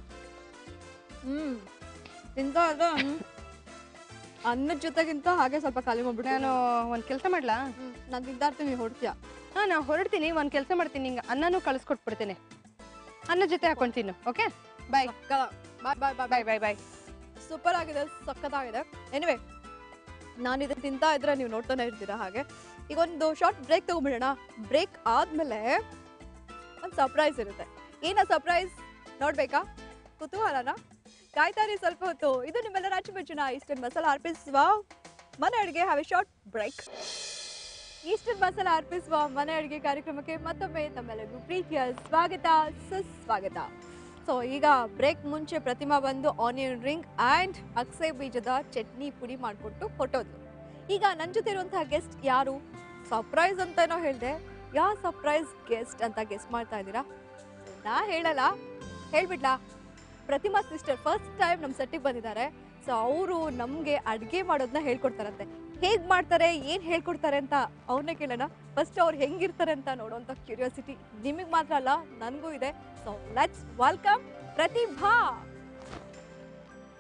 ಹ್ಮ್ ತಿಂತ ಇದ್ರೆ, ಹ್ಮ್, ಅನ್ನದ ಜೊತೆಗಿಂತ ಹಾಗೆ ಸ್ವಲ್ಪ ಖಾಲಿ ಮಾಡ್ಬಿಟ್ಟು ನಾನು ಒಂದು ಕೆಲಸ ಮಾಡ್ಲಾ ನಾನು ತಿಂತಾ ಇರ್ತೀನಿ ಹೊಡ್ತೀಯ ಹಾಂ ನಾನು ಹೊರಡ್ತೀನಿ ಒಂದು ಕೆಲಸ ಮಾಡ್ತೀನಿ ನಿಂಗೆ ಅನ್ನನೂ ಕಳಿಸ್ಕೊಟ್ಬಿಡ್ತೀನಿ ಅನ್ನ ಜೊತೆ ಹಾಕೊಂಡು ತಿನ್ನು ಓಕೆ ಬಾಯ್ ಬಾಯ್ ಬಾಯ್ ಬಾಯ್ ಬಾಯ್ ಬಾಯ್ ಬಾಯ್ ಸೂಪರ್ ಆಗಿದೆ ಸಖತ್ತಾಗಿದೆ ಎನಿವೆ ನಾನು ಇದನ್ನ ತಿಂತಾ ಇದ್ರೆ ನೀವು ನೋಡ್ತಾನೆ ಇರ್ತೀರಾ ಹಾಗೆ ಈಗ ಒಂದು ಶಾರ್ಟ್ ಬ್ರೇಕ್ ತಗೊಂಡ್ಬಿಡೋಣ ಬ್ರೇಕ್ ಆದ್ಮೇಲೆ ಒಂದು ಸರ್ಪ್ರೈಸ್ ಇರುತ್ತೆ ಏನ ಸರ್ಪ್ರೈಸ್ ನೋಡ್ಬೇಕಾ ಕುತೂಹಲನ ಕಾಯ್ತಾರಿ ಸ್ವಲ್ಪ ಹೊತ್ತು ಇದು ನಿಮ್ಮೆಲ್ಲ ರಾಜಮಂಚುನ ಈಸ್ಟರ್ನ್ ಮಸಾಲ ಅರ್ಪಿಸುವ ಮನೆ ಅಡುಗೆ have a short break Eastern masala ಅರ್ಪಿಸುವ ಮನೆ ಅಡುಗೆ ಕಾರ್ಯಕ್ರಮಕ್ಕೆ ಮತ್ತೊಮ್ಮೆ ತಮ್ಮೆಲ್ಲರಿಗೂ ಪ್ರೀತಿಯ ಸ್ವಾಗತ ಸುಸ್ವಾಗತ ಸೊ ಈಗ ಬ್ರೇಕ್ ಮುಂಚೆ ಪ್ರತಿಮಾ ಬಂದು ಆನಿಯನ್ ರಿಂಗ್ ಆ್ಯಂಡ್ ಅಕ್ಸೆ ಬೀಜದ ಚಟ್ನಿ ಪುಡಿ ಮಾಡಿಕೊಟ್ಟು ಹೊಟ್ಟೋದ್ಲು ಈಗ ನನ್ನ ಜೊತೆ ಇರುವಂತಹ ಗೆಸ್ಟ್ ಯಾರು ಸರ್ಪ್ರೈಸ್ ಅಂತನೋ ಹೇಳಿದೆ ಯಾ ಸರ್ಪ್ರೈಸ್ ಗೆಸ್ಟ್ ಅಂತ ಗೆಸ್ಟ್ ಮಾಡ್ತಾ ಇದ್ದೀರಾ So, ನಾ ಹೇಳಲ್ಲ ಹೇಳ್ಬಿಡ್ಲಾ ಪ್ರತಿಮಾ ಸಿಸ್ಟರ್ ಫಸ್ಟ್ ಟೈಮ್ ನಮ್ಮ ಸೆಟ್ಟಿಗೆ ಬಂದಿದ್ದಾರೆ ಸೊ ಅವರು ನಮಗೆ ಅಡುಗೆ ಮಾಡೋದನ್ನ ಹೇಳ್ಕೊಡ್ತಾರಂತೆ ಹೇಗೆ ಮಾಡ್ತಾರೆ ಏನು ಹೇಳ್ಕೊಡ್ತಾರೆ ಅಂತ ಅವ್ರನ್ನೇ ಕೇಳೋಣ ಫಸ್ಟ್ ಅವ್ರು ಹೆಂಗಿರ್ತಾರೆ ಅಂತ ನೋಡೋಂಥ ಕ್ಯೂರಿಯಾಸಿಟಿ ನಿಮಗೆ ಮಾತ್ರ ಅಲ್ಲ ನನಗೂ ಇದೆ so let's welcome Pratibha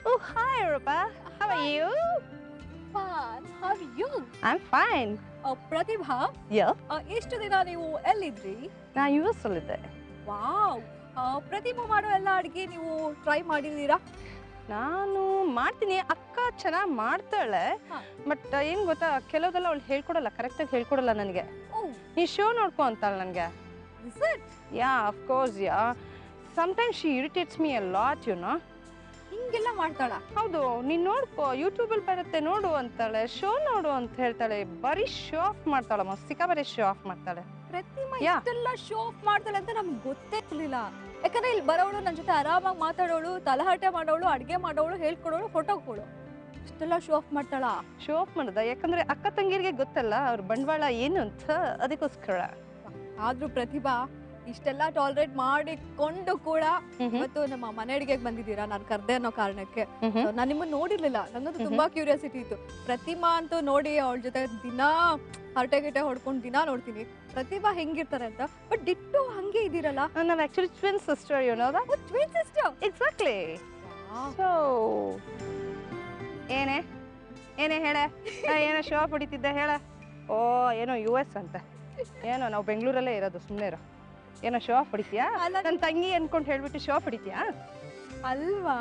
Oh, hi, Rupa. How are you? Fun. How are you? I'm fine. ಆ, ಪ್ರತಿಭಾ Yeah. ಆ, ಎಷ್ಟು ದಿನ ನೀವು ಎಲ್ಲಿದ್ರಿ ನಾ ಯು ಎಸ್ ಅಲ್ಲಿದ್ದೆ ವಾವ್ ಆ, ಪ್ರತಿಭಾ ಮಾಡೋ ಎಲ್ಲ ಅಡಿಗೆ ನೀವು ಟ್ರೈ ಮಾಡಿದ್ದೀರಾ ನಾನು ಮಾಡ್ತೀನಿ ಅಕ್ಕ ಚೆನ್ನಾಗಿ ಮಾಡ್ತಾಳೆ ಹಾ. ಬಟ್ ಏನ್ ಗೊತ್ತಾ ಕೆಲವುದೆಲ್ಲ ಅವಳು ಹೇಳ್ಕೊಡಲ್ಲ ಕರೆಕ್ಟಾಗಿ ಹೇಳ್ಕೊಡಲ್ಲ ನನಗೆ ಓ ನೀ ಶೋ ನೋಡ್ಕೊ ಅಂತಾಳೆ ನನಗೆ is it yeah of course yeah sometimes she irritates me a lot you know ಹಿಂಗೆಲ್ಲ ಮಾಡ್ತಾಳ ಹೌದು ನೀನ್ ನೋಡ್ಕೋ ಯೂಟ್ಯೂಬಲ್ಲಿ ಬರುತ್ತೆ ನೋಡು ಅಂತಾಳೆ ಶೋ ನೋಡು ಅಂತ ಹೇಳ್ತಾಳೆ ಬರೀ ಶೋ ಆಫ್ ಮಾಡ್ತಾಳಮ್ಮ ಸಿಕ್ಕಾಬರೀ ಶೋ ಆಫ್ ಮಾಡ್ತಾಳೆ ಪ್ರತಿಮಾ ಯಾ. ಇಷ್ಟೆಲ್ಲ ಶೋ ಆಫ್ ಮಾಡ್ತಾಳೆ ಅಂತ ನಮ್ಗೆ ಗೊತ್ತೇ ಇರ್ಲಿಲ್ಲ ಯಾಕಂದ್ರೆ ಇಲ್ಲಿ ಬರೋಳು ನನ್ನ ಜೊತೆ ಆರಾಮಾಗಿ ಮಾತಾಡೋಳು ತಲಹಟೆ ಮಾಡೋಳು ಅಡ್ಗೆ ಮಾಡೋಳು ಹೇಳ್ಕೊಡೋಳು ಫೋಟೋ ಕೊಡು ಇಷ್ಟೆಲ್ಲ ಶೋ ಆಫ್ ಮಾಡ್ತಾಳ ಶೋ ಆಫ್ ಮಾಡ್ದ ಯಾಕಂದ್ರೆ ಅಕ್ಕ ತಂಗಿರಿಗೆ ಗೊತ್ತಲ್ಲ ಅವ್ರ ಬಂಡವಾಳ ಏನು ಅಂತ ಅದಕ್ಕೋಸ್ಕರ ಆದ್ರೂ ಪ್ರತಿಭಾ ಇಷ್ಟೆಲ್ಲ ಟಾಲರೇಟ್ ಮಾಡಿಕೊಂಡು ಕೂಡ ಮ್ಹ್ಮ್. ಇವತ್ತು ನಮ್ಮ ಮನೆ ಅಡಿಗೆಗೆ ಬಂದಿದ್ದೀರಾ ನಾನು ಕರ್ದೆ ಅನ್ನೋ ಕಾರಣಕ್ಕೆ ಮ್ಹ್ಮ್. ನಾನು ನಿಮ್ಮನ್ನ ನೋಡಿರ್ಲಿಲ್ಲ ನಂಗಂತೂ ತುಂಬಾ ಕ್ಯೂರಿಯಾಸಿಟಿ ಇತ್ತು ಪ್ರತಿಮಾ ಅಂತೂ ನೋಡಿ ಅವಳ ಜೊತೆ ದಿನಾ ಹರಟೆ ಗಿಟೆ ಹೊಡ್ಕೊಂಡು ದಿನಾ ನೋಡ್ತೀನಿ ಪ್ರತಿಭಾ ಹೆಂಗಿರ್ತಾರೆ ಅಂತ ಬಟ್ ದಿಟ್ಟು ಹಂಗೆ ಇದ್ದೀರಲ್ಲ ನಾವ್ actually twin sister you know that twin sister exactly so ಏನೇ ಏನೇ ಹೇಳೆ ಆ, ಏನೋ ಶೋ ಆಫ್ ಹೊಡಿತಿದ್ದೆ ಹೇಳ ಓ ಏನೋ ಯು ಎಸ್ ಅಂತ ಏನೋ ನಾವು ಬೆಂಗಳೂರಲ್ಲೇ ಇರೋದು ಸುಮ್ಮನೆ ಇರೋ ಏನೋ ಶೋ ಆಫ್ ಹೊಡಿತೀಯಾ ಅಲ್ಲ ನನ್ನ ತಂಗಿ ಅನ್ಕೊಂಡು ಹೇಳ್ಬಿಟ್ಟು ಶೋ ಆಫ್ ಹೊಡಿತೀಯಾ ಅಲ್ವಾ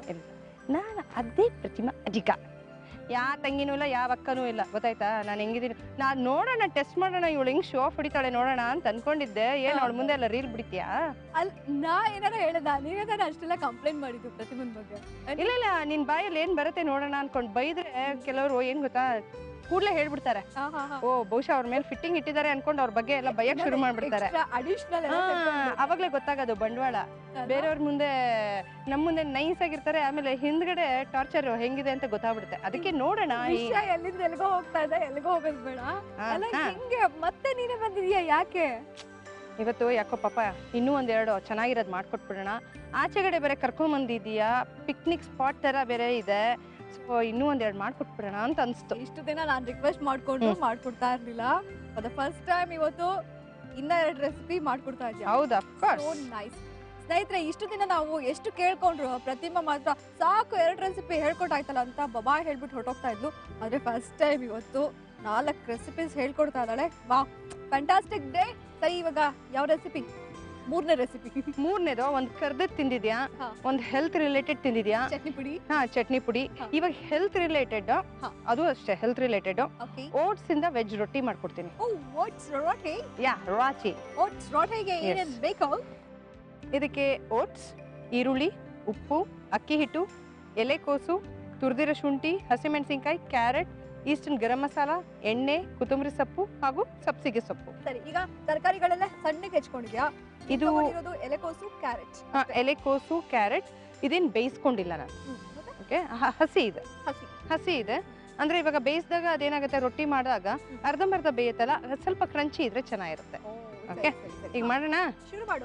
ನಾನು ಅದೇ ಪ್ರತಿಮಾ ಅಧಿಕ ಯಾ ತಂಗಿನೂ ಇಲ್ಲ ಯಾವ ಅಕ್ಕನೂ ಇಲ್ಲ ಗೊತ್ತಾಯ್ತಾ ನಾನು ಹೆಂಗಿದ್ದೀನಿ ನಾನು ನೋಡೋಣ ಟೆಸ್ಟ್ ಮಾಡೋಣ ಇವಳು ಹೆಂಗ್ ಶೋ ಆಫ್ ಹೊಡಿತಾಳೆ ನೋಡೋಣ ಅಂತ ಅನ್ಕೊಂಡಿದ್ದೆ ಏನು ಅವಳ ಮುಂದೆ ಎಲ್ಲ ರೀಲ್ ಬಿಡ್ತೀಯಾ ಅಲ್ ನಾ ಏನಾರ ಹೇಳ್ದ ನೀವೇ ತಾನೇ ಅಷ್ಟೆಲ್ಲ ಕಂಪ್ಲೇಂಟ್ ಮಾಡಿದ್ದು ಪ್ರತಿಮನ್ ಬಗ್ಗೆ ಇಲ್ಲ ಇಲ್ಲ ನಿನ್ ಬಾಯಲ್ಲಿ ಏನ್ ಬರುತ್ತೆ ನೋಡೋಣ ಅನ್ಕೊಂಡ್ ಬೈದ್ರೆ ಕೆಲವರು ಏನ್ ಗೊತ್ತಾ ಕೂಡ್ಲೆ ಹೇಳ್ಬಿಡ್ತಾರೆ ಹಾ, ಹಾ, ಹಾ. ಓ ಬಹುಶಃ ಅವ್ರ ಮೇಲೆ ಫಿಟ್ಟಿಂಗ್ ಇಟ್ಟಿದ್ದಾರೆ ಅನ್ಕೊಂಡು ಅವ್ರ ಬಗ್ಗೆ ಎಲ್ಲ ಬೈಯಕ್ ಶುರು ಮಾಡ್ಬಿಡ್ತಾರೆ Extra additional ಎಲ್ಲ ಹಾ, ಸೇರ್ಕೊಂಡು. ಅವಾಗ್ಲೇ ಗೊತ್ತಾಗೋದು ಬಂಡವಾಳ ಅಲ್ವಾ? ಬೇರೆಯವ್ರ ಮುಂದೆ ನಮ್ಮ ಮುಂದೆ ನೈಸ್ ಆಗಿರ್ತಾರೆ ಆಮೇಲೆ ಹಿಂದ್ಗಡೆ ಟಾರ್ಚರ್ ಹೆಂಗಿದೆ ಅಂತ ಗೊತ್ತಾಗ್ಬಿಡುತ್ತೆ ಅದಕ್ಕೆ ನೋಡೋಣ ಈ- ವಿಷಯ ಎಲ್ಲಿಂದ ಎಲ್ಗೋ ಹೋಗ್ತಾ ಇದೆ ಎಲ್ಗೋ ಹೋಗೋದ್ ಬೇಡ ಹಾ, ಅಲ್ಲ ಹಾ. ಹಿಂಗೆ ಮತ್ತೆ ನೀನೇ ಬಂದಿದ್ಯಾ ಯಾಕೆ ಇವತ್ತು ಯಾಕೋ ಪಾಪ ಇನ್ನೂ ಒಂದೆರಡು ಚೆನ್ನಾಗಿರೋದು ಮಾಡ್ಕೊಟ್ಬಿಡೋಣ ಆಚೆಗಡೆ ಬೇರೆ ಕರ್ಕೊಂಡ್ ಬಂದಿದೀಯಾ ಪಿಕ್ನಿಕ್ ಸ್ಪಾಟ್ ತರ ಬೇರೆ ಇದೆ ಸೊ ಇನ್ನೂ ಒಂದೆರಡು ಮಾಡ್ಕೊಟ್ಬಿಡೋಣ ಅಂತ ಅನ್ಸ್ತು ಇಷ್ಟು ದಿನ ನಾನು ರಿಕ್ವೆಸ್ಟ್ ಮಾಡ್ಕೊಂಡು ಹ್ಮ್. ಮಾಡ್ಕೊಡ್ತಾ ಇರ್ಲಿಲ್ಲ ಫಾರ್ ದ ಫಸ್ಟ್ ಟೈಮ್ ಇವತ್ತು ಇನ್ನ ಎರಡು ರೆಸಿಪಿ ಮಾಡ್ಕೊಡ್ತಾ ಇದ್ಯಾ ಹೌದಾ ಸೋ ನೈಸ್ ಸ್ನೇಹಿತರೆ ಇಷ್ಟು ದಿನ ನಾವು ಎಷ್ಟು ಕೇಳ್ಕೊಂಡ್ರು ಪ್ರತಿಮಾ ಮಾತ್ರ ಸಾಕು ಎರಡು ರೆಸಿಪಿ ಹೇಳ್ಕೊಟ್ಟಾಯ್ತಲ್ಲ ಅಂತ ಬಬಾಯ್ ಹೇಳ್ಬಿಟ್ಟು ಹೊರಟೋಗ್ತಾ ಇದ್ಲು ಆದ್ರೆ ಫಸ್ಟ್ ಟೈಮ್ ಇವತ್ತು ನಾಲ್ಕು ರೆಸಿಪೀಸ್ ಹೇಳ್ಕೊಡ್ತಾ ಇದ್ದಾಳೆ ವಾ ಫ್ಯಾಂಟಾಸ್ಟಿಕ್ ಡೇ ಸರಿ ಇವಾಗ ಯಾವ ರೆಸಿಪಿ ಮೂರನೇ ರೆಸಿಪಿ ಮೂರನೇದು ಒಂದು ಕರ್ದದ್ ತಿಂದಿದ್ಯಾ ಹಾ. ಒಂದು ಹೆಲ್ತ್ ರಿಲೇಟೆಡ್ ತಿಂದಿದ್ಯಾ ಚಟ್ನಿ ಪುಡಿ ಹಾ ಚಟ್ನಿ ಪುಡಿ ಹಾ. ಇವಾಗ ಹೆಲ್ತ್ ರಿಲೇಟೆಡ್ ಹಾ. ಅದು ಅಷ್ಟೇ ಹೆಲ್ತ್ ರಿಲೇಟೆಡ್ ಓಕೆ ಓಟ್ಸ್ ಇಂದ ವೆಜ್ ರೊಟ್ಟಿ ಮಾಡ್ಕೊಡ್ತೀನಿ ಓ ಓಟ್ಸ್ ರೊಟ್ಟಿ ಯಾ ರಾಚಿ ಓಟ್ಸ್ ರೊಟ್ಟಿಗೆ ಏನೇನ್ ಬೇಕು ಇದಕ್ಕೆ ಓಟ್ಸ್ ಈರುಳ್ಳಿ ಉಪ್ಪು ಅಕ್ಕಿ ಹಿಟ್ಟು ಎಲೆಕೋಸು ತುರಿದಿರೋ ಶುಂಠಿ ಹಸಿಮೆಣಸಿನ್ಕಾಯಿ ಕ್ಯಾರೆಟ್ ಈಸ್ಟರ್ನ್ ಗರಂ ಮಸಾಲ ಎಣ್ಣೆ ಕೊತ್ತಂಬರಿ ಸೊಪ್ಪು ಹಾಗೂ ಸಬ್ಸಿಗೆ ಸೊಪ್ಪು ಸರಿ ಈಗ ತರಕಾರಿಗಳೆಲ್ಲ ಸಣ್ಣಗೆ ಹೆಚ್ಕೊಂಡಿದ್ಯಾ ಇದು ತಗೊಂಡಿರೋದು ಎಲೆಕೋಸು ಕ್ಯಾರೆಟ್ ಆ, ಎಲೆಕೋಸು ಕ್ಯಾರೆಟ್ ಇದೇನು ಬೇಯಿಸ್ಕೊಂಡಿಲ್ಲ ನಾನು ಓಕೆ ಹಸಿ ಇದೆ ಹಸಿ ಹಸಿ ಇದೆ ಅಂದ್ರೆ ಇವಾಗ ಬೇಯಿಸಿದಾಗ ಅದೇನಾಗುತ್ತೆ ರೊಟ್ಟಿ ಮಾಡಿದಾಗ ಅರ್ಧಂಬರ್ಧ ಬೇಯುತ್ತಲ್ಲ ಅದ್ ಸ್ವಲ್ಪ ಕ್ರಂಚಿ ಇದ್ರೆ ಚೆನ್ನಾಗಿರುತ್ತೆ ಓ, ಸರಿ, Okay. ಸರಿ, ಸರಿ. ಈಗ ಹಾ, ಮಾಡೋಣ ಶುರು ಮಾಡು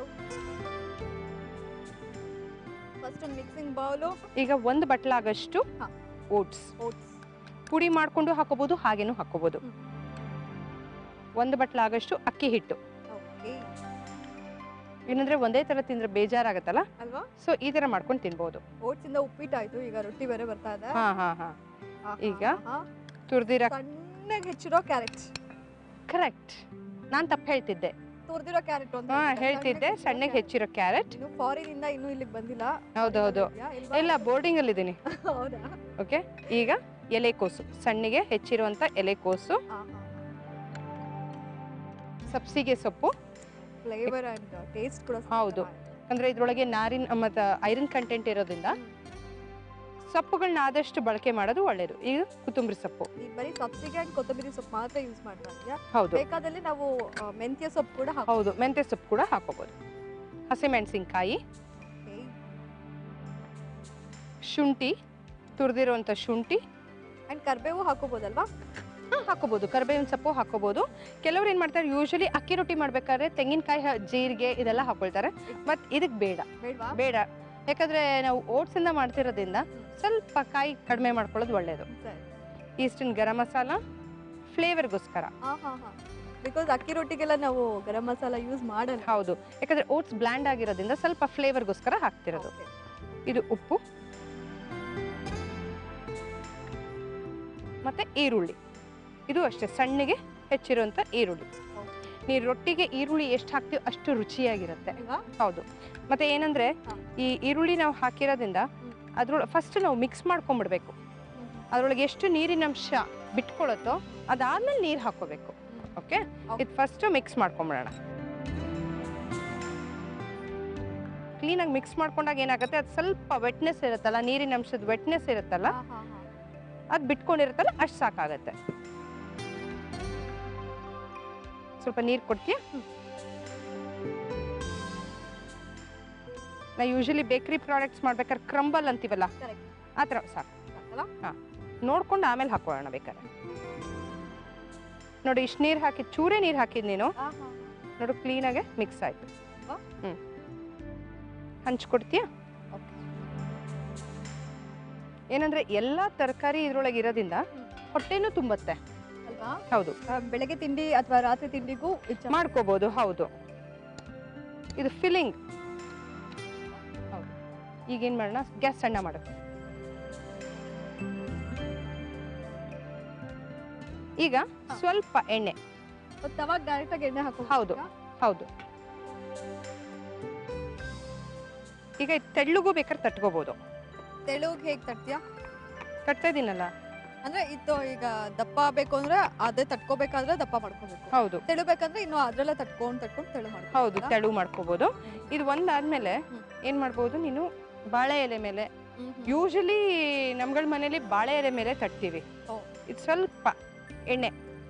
ಫಸ್ಟ್ ಒಂದು ಮಿಕ್ಸಿಂಗ್ ಬೌಲು ಈಗ ಒಂದು ಬಟ್ಲಾಗಷ್ಟು ಹಾ. ಓಟ್ಸ್ ಓಟ್ಸ್ ಪುಡಿ ಮಾಡ್ಕೊಂಡು ಹಾಕೋಬಹುದು ಹಾಗೇನು ಹಾಕೋಬಹುದು ಹ್ಮ್. ಒಂದು ಬಟ್ಲಾಗಷ್ಟು ಅಕ್ಕಿ ಹಿಟ್ಟು ಓಕೆ ಏನಂದ್ರೆ ಒಂದೇ ತರ ತಿಂದ್ರೆ ಬೇಜಾರಾಗತ್ತಲ್ಲ ಅಲ್ವಾ ಸೊ ಈ ತರ ಮಾಡ್ಕೊಂಡು ತಿನ್ಬಹುದು ಓಟ್ಸ್ ಇಂದ ಉಪ್ಪಿಟ್ಟಾಯ್ತು ಈಗ ರೊಟ್ಟಿ ಬೇರೆ ಬರ್ತಾ ಇದೆ ಹಾ ಹಾ ಹಾ ಆಹಾ, ಈಗ? ಆಹಾ. ತುರ್ದಿರ ಸಣ್ಣಗೆ ಹೆಚ್ಚಿರೋ ಕ್ಯಾರೆಟ್ ಕರೆಕ್ಟ್ ನಾನ್ ತಪ್ಪು ಹೇಳ್ತಿದ್ದೆ ತುರ್ದಿರೋ ಕ್ಯಾರೆಟ್ ಅಂತ ಹಾ ಹೇಳ್ತಾರೆ. ಹೇಳ್ತಿದ್ದೆ ಸಣ್ಣಗೆ ಸಣ್ಣಗೆ ಹೆಚ್ಚಿರೋ ಕ್ಯಾರೆಟ್ ಇನ್ನು ಫಾರಿನ್ ಇಂದ ಇನ್ನೂ ಇಲ್ಲಿಗೆ ಬಂದಿಲ್ಲ ಹೌದು, ಹೌದು. ಇದ್ಯಾ? ಇಲ್ವಾ? ಇಲ್ಲ ಬೋರ್ಡಿಂಗ್ ಅಲ್ಲಿ ಇದೀನಿ ಹೌದಾ ಓಕೆ ಈಗ ಎಲೆಕೋಸು ಸಣ್ಣಗೆ ಹೆಚ್ಚಿರುವಂತ ಎಲೆಕೋಸು ಆಹಾ. ಸಬ್ಸಿಗೆ ಸೊಪ್ಪು ಫ್ಲೇವರ್ ಅಂಡ್ ಟೇಸ್ಟ್ ಕೂಡ ಹೌದು. ಅಂದ್ರೆ ಇದ್ರೊಳಗೆ ನಾರಿನ ಮತ್ತು ಐರನ್ ಕಂಟೆಂಟ್ ಇರೋದ್ರಿಂದ ಸೊಪ್ಪುಗಳನ್ನ ಆದಷ್ಟು ಬಳಕೆ ಮಾಡೋದು ಒಳ್ಳೇದು ಈಗ ಕೊತ್ತಂಬರಿ ಸೊಪ್ಪು ಈ ಬರೀ ಸಬ್ಸಿಗೆ ಅಂಡ್ ಕೊತ್ತಂಬರಿ ಸೊಪ್ಪು ಮಾತ್ರ ಯೂಸ್ ಮಾಡ್ತಾ ಇದೆಯಾ ಹೌದು ಬೇಕಾದಲ್ಲಿ ನಾವು ಆ, ಮೆಂತ್ಯ ಸೊಪ್ಪು ಕೂಡ ಹಾಕ್ಬೋದು ಹೌದು ಮೆಂತ್ಯ ಸೊಪ್ಪು ಕೂಡ ಹಾಕೋಬಹುದು ಹಸಿಮೆಣಸಿನ್ಕಾಯಿ ಶುಂಠಿ ತುರಿದಿರುವಂಥ ಶುಂಠಿ ಅಂಡ್ ಕರ್ಬೇವು ಹಾಕೋಬೋದಲ್ವಾ ಹಾ, ಹಾಕೋಬಹುದು ಕರಿಬೇವಿನ ಸೊಪ್ಪು ಹಾಕೋಬಹುದು ಕೆಲವ್ರು ಏನ್ ಮಾಡ್ತಾರೆ ಯೂಶಲಿ ಅಕ್ಕಿ ರೊಟ್ಟಿ ಮಾಡ್ಬೇಕಾದ್ರೆ ತೆಂಗಿನಕಾಯಿ ಹ- ಜೀರಿಗೆ ಇದೆಲ್ಲ ಹಾಕೊಳ್ತಾರೆ ಬಟ್ ಇದಕ್ ಬೇಡ ಬೇಡವಾ ಬೇಡ ಯಾಕಂದ್ರೆ ನಾವು ಓಟ್ಸ್ ಇಂದ ಮಾಡ್ತಿರೋದ್ರಿಂದ ಸ್ವಲ್ಪ ಕಾಯಿ ಕಡಿಮೆ ಮಾಡ್ಕೊಳ್ಳೋದು ಒಳ್ಳೇದು ಸರಿ ಈಸ್ಟರ್ನ್ ಗರಂ ಮಸಾಲ ಫ್ಲೇವರ್ಗೋಸ್ಕರ ಹಾ ಹಾ ಹಾ ಬಿಕಾಸ್ ಅಕ್ಕಿ ರೊಟ್ಟಿಗೆಲ್ಲ ನಾವು ಗರಂ ಮಸಾಲ ಯೂಸ್ ಮಾಡಲ್ಲ ಹೌದು ಯಾಕಂದ್ರೆ ಓಟ್ಸ್ ಬ್ಲ್ಯಾಂಡ್ ಆಗಿರೋದ್ರಿಂದ ಸ್ವಲ್ಪ ಫ್ಲೇವರ್ಗೋಸ್ಕರ ಹಾಕ್ತಿರೋದು Okay. ಇದು ಉಪ್ಪು ಮತ್ತೆ ಈರುಳ್ಳಿ ಇದು ಅಷ್ಟೇ ಸಣ್ಣಗೆ ಹೆಚ್ಚಿರುವಂಥ ಈರುಳ್ಳಿ ನೀರು ರೊಟ್ಟಿಗೆ ಈರುಳ್ಳಿ ಎಷ್ಟು ಹಾಕ್ತೀವಿ ಅಷ್ಟು ರುಚಿಯಾಗಿರುತ್ತೆ ಅಲ್ವಾ ಹೌದು ಮತ್ತೆ ಏನಂದ್ರೆ ಹಾ. ಈ ಈರುಳ್ಳಿ ನಾವು ಹಾಕಿರೋದ್ರಿಂದ ಅದ್ರೊಳಗೆ ಫಸ್ಟ್ ನಾವು ಮಿಕ್ಸ್ ಮಾಡ್ಕೊಂಡ್ಬಿಡ್ಬೇಕು ಅದ್ರೊಳಗೆ ಎಷ್ಟು ನೀರಿನ ಅಂಶ ಬಿಟ್ಕೊಳತ್ತೋ ಅದಾದ್ಮೇಲೆ ನೀರು ಹಾಕೋಬೇಕು ಓಕೆ Okay. ಇದು ಫಸ್ಟ್ ಮಿಕ್ಸ್ ಮಾಡ್ಕೊಂಬಿಡೋಣ ಕ್ಲೀನಾಗಿ ಮಿಕ್ಸ್ ಮಾಡ್ಕೊಂಡಾಗ ಏನಾಗುತ್ತೆ ಅದು ಸ್ವಲ್ಪ ವೆಟ್ನೆಸ್ ಇರುತ್ತಲ್ಲ ನೀರಿನ ಅಂಶದ ವೆಟ್ನೆಸ್ ಇರುತ್ತಲ್ಲ ಹಾ, ಹಾ, ಹಾ. ಅದು ಬಿಟ್ಕೊಂಡಿರುತ್ತಲ್ಲ ಅಷ್ಟು ಸಾಕಾಗತ್ತೆ ಸ್ವಲ್ಪ ನೀರು ಕೊಡ್ತೀಯ ನಾ ಯೂಶಲಿ ಬೇಕರಿ ಪ್ರಾಡಕ್ಟ್ಸ್ ಮಾಡ್ಬೇಕಾದ್ರೆ ಕ್ರಂಬಲ್ ಅಂತೀವಲ್ಲ Correct. ಆ ಥರ ಸಾಕು ಸಾಕಲ್ಲ? ನೋಡ್ಕೊಂಡು ಆಮೇಲೆ ಹಾಕೊಳ್ಳೋಣ ಬೇಕಾದ್ರೆ ನೋಡಿ ಇಷ್ಟು ನೀರು ಹಾಕಿ ಚೂರೇ ನೀರು ಹಾಕಿದ್ ನೀನು ಹಾ, ಹಾ, ನೋಡು ಕ್ಲೀನಾಗೆ ಮಿಕ್ಸ್ ಆಯ್ತು ಅಲ್ವಾ? ಹ್ಮ್ ಹಂಚ್ಕೊಡ್ತೀಯ Okay. ಏನಂದ್ರೆ ಎಲ್ಲಾ ತರಕಾರಿ ಇದ್ರೊಳಗೆ ಇರೋದ್ರಿಂದ ಹ್ಮ್. ಹೊಟ್ಟೆನೂ ತುಂಬತ್ತೆ ಅಲ್ವಾ ಹೌದು ಆ, ಬೆಳಗ್ಗೆ ತಿಂಡಿ ಅಥವಾ ರಾತ್ರಿ ತಿಂಡಿಗೂ ಇದು ಚೆನ್ನಾಗಿ- ಮಾಡ್ಕೋಬಹುದು ಹೌದು ಇದು ಫಿಲ್ಲಿಂಗ್ ಹೌದು ಈಗೇನ್ ಮಾಡೋಣ ಗ್ಯಾಸ್ ಸಣ್ಣ ಮಾಡೋದು ಈಗ ಸ್ವಲ್ಪ ಎಣ್ಣೆ ಮತ್ತೆ ಅವಾಗ ಡೈರೆಕ್ಟ್ ಆಗಿ ಎಣ್ಣೆ ಹಾಕೋ ಹೌದು. ಹೌದು ಈಗ ಇದ್ ತೆಳ್ಳಗೂ ಬೇಕಾದ್ರೆ ತಟ್ಕೋಬಹುದು ತೆಳುಗ್ ಹೇಗ್ ತಟ್ತೀಯಾ ತಟ್ತಾ ಇದೀನಲ್ಲ ಅಂದ್ರೆ ಇದು ಈಗ ದಪ್ಪ ಬೇಕು ಅಂದ್ರೆ ಅದೇ ತಟ್ಕೋಬೇಕಾದ್ರೆ ದಪ್ಪ ಮಾಡ್ಕೋಬೇಕು ಹೌದು ತೆಳು ಬೇಕಂದ್ರೆ ಇನ್ನು ಅದ್ರಲ್ಲೇ ತಟ್ಕೊಂಡ್ ತಟ್ಕೊಂಡ್ ತೆಳು ಮಾಡ್ಕೊ ಹೌದು ತೆಳು ಮಾಡ್ಕೋಬಹುದು ಇದು ಒಂದಾದ್ಮೇಲೆ ಹ್ಮ್. ಏನ್ ಮಾಡ್ಬೋದು ನೀನು ಬಾಳೆ ಎಲೆ ಮೇಲೆ ಯೂಶಲಿ ನಮ್ಗಳ ಮನೇಲಿ ಬಾಳೆ ಎಲೆ ಮೇಲೆ ತಟ್ತೀವಿ ಓ. ಇದು ಸ್ವಲ್ಪ ಎಣ್ಣೆ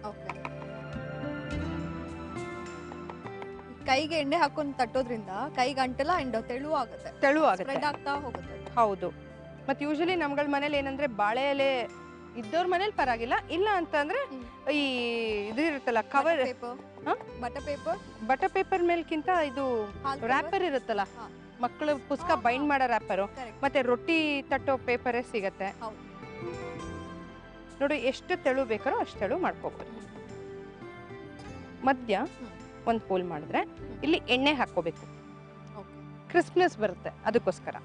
ಕೈಗೆ ಎಣ್ಣೆ ಹಾಕೊಂಡ್ ತಟ್ಟೋದ್ರಿಂದ ಕೈಗೆ ಅಂಟಲ್ಲ ಅಂಡ್ ತೆಳು ಆಗುತ್ತೆ ತೆಳು ಆಗುತ್ತೆ ಸ್ಪ್ರೆಡ್ ಆಗ್ತಾ ಹೋಗುತ್ತೆ ಹೌದು ಮತ್ತೆ ಯೂಶಲಿ ನಮ್ಗಳ ಮನೇಲಿ ಏನಂದ್ರೆ ಬಾಳೆ ಎಲೆ ಇದ್ದವ್ರ ಮನೇಲಿ ಪರವಾಗಿಲ್ಲ ಇಲ್ಲ ಅಂತಂದ್ರೆ ಹ್ಮ್. ಈ ಇದು ಇರುತ್ತಲ್ಲ ಕವರ್ ಪೇಪರ್ ಹಾ? ಬಟರ್ ಪೇಪರ್ ಬಟ ಪೇಪರ್ ಮೇಲ್ಕಿಂತ ಇದು ರ್ಯಾಪರ್ ಇರುತ್ತಲ್ಲ ಹಾ. ಮಕ್ಕಳು ಪುಸ್ತಕ ಹಾ, ಹಾ. ಬೈಂಡ್ ಮಾಡೋ ರ್ಯಾಪರು Correct. ಮತ್ತೆ ರೊಟ್ಟಿ ತಟ್ಟೋ ಪೇಪರೇ ಸಿಗತ್ತೆ ಹೌದು. ನೋಡಿ ಎಷ್ಟು ತೆಳು ಬೇಕಾರೋ ಅಷ್ಟು ತೆಳು ಮಾಡ್ಕೋಬಹುದು ಮಧ್ಯ ಹ್ಮ್. ಒಂದು ಹೋಲ್ ಮಾಡಿದ್ರೆ ಇಲ್ಲಿ ಎಣ್ಣೆ ಹಾಕೋಬೇಕು Okay. ಕ್ರಿಸ್ಪ್ನೆಸ್ ಬರುತ್ತೆ ಅದಕ್ಕೋಸ್ಕರ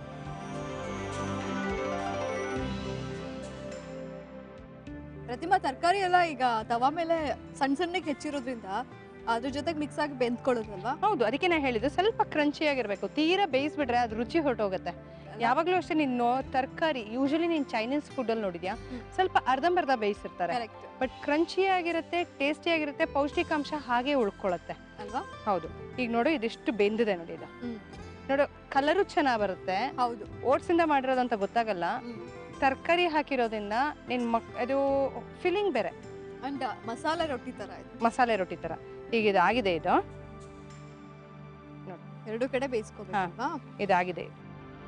ಪ್ರತಿಮಾ ತರಕಾರಿ ಎಲ್ಲ ಈಗ ತವಾ ಮೇಲೆ ಸಣ್ಣ ಸಣ್ಣಗೆ ಹೆಚ್ಚಿರೋದ್ರಿಂದ ಅದ್ರ ಜೊತೆಗೆ ಮಿಕ್ಸ್ ಆಗಿ ಬೆಂದ್ಕೊಳ್ಳೋದಲ್ವಾ ಹೌದು ಅದಕ್ಕೆ ನಾ ಹೇಳಿದ್ದು ಸ್ವಲ್ಪ ಕ್ರಂಚಿ ಆಗಿರ್ಬೇಕು ತೀರಾ ಬೇಯಿಸ್ಬಿಟ್ರೆ ಅದು ರುಚಿ ಹೊರಟೋಗುತ್ತೆ ಯಾವಾಗಲೂ ಅಷ್ಟೇ ನೀನು ತರಕಾರಿ ಯೂಶಲಿ ನೀನು ಚೈನೀಸ್ ಫುಡ್ ಅಲ್ಲಿ ನೋಡಿದ್ಯಾ ಹ್ಮ್. ಸ್ವಲ್ಪ ಅರ್ಧಂಬರ್ಧ ಬೇಯಿಸಿರ್ತಾರೆ ಕರೆಕ್ಟ್ ಬಟ್ ಕ್ರಂಚಿ ಆಗಿರುತ್ತೆ ಟೇಸ್ಟಿ ಆಗಿರುತ್ತೆ ಪೌಷ್ಟಿಕಾಂಶ ಹಾಗೆ ಉಳ್ಕೊಳ್ಳುತ್ತೆ ಅಲ್ವಾ ಹೌದು ಈಗ ನೋಡು ಇದಿಷ್ಟು ಬೆಂದಿದೆ ನೋಡಿ ಇದು ಹ್ಮ್. ನೋಡು ಕಲರು ಚೆನ್ನಾಗಿ ಬರುತ್ತೆ ಹೌದು ಓಟ್ಸ್ ಇಂದ ಮಾಡಿರೋದು ಅಂತ ಗೊತ್ತಾಗಲ್ಲ ಹ್ಮ್. ತರಕಾರಿ ಹಾಕಿರೋದ್ರಿಂದ ನಿನ್ ಮಕ್ ಅದು ಫಿಲ್ಲಿಂಗ್ ಬೇರೆ ಅಂಡ್ ಮಸಾಲೆ ರೊಟ್ಟಿ ತರ ಇದು ಮಸಾಲೆ ರೊಟ್ಟಿ ತರ ಈಗ ಇದಾಗಿದೆ ಇದು ಎರಡು ಕಡೆ ಬೇಯಿಸ್ಕೋಬೇಕಲ್ವಾ ಇದಾಗಿದೆ ಇದು.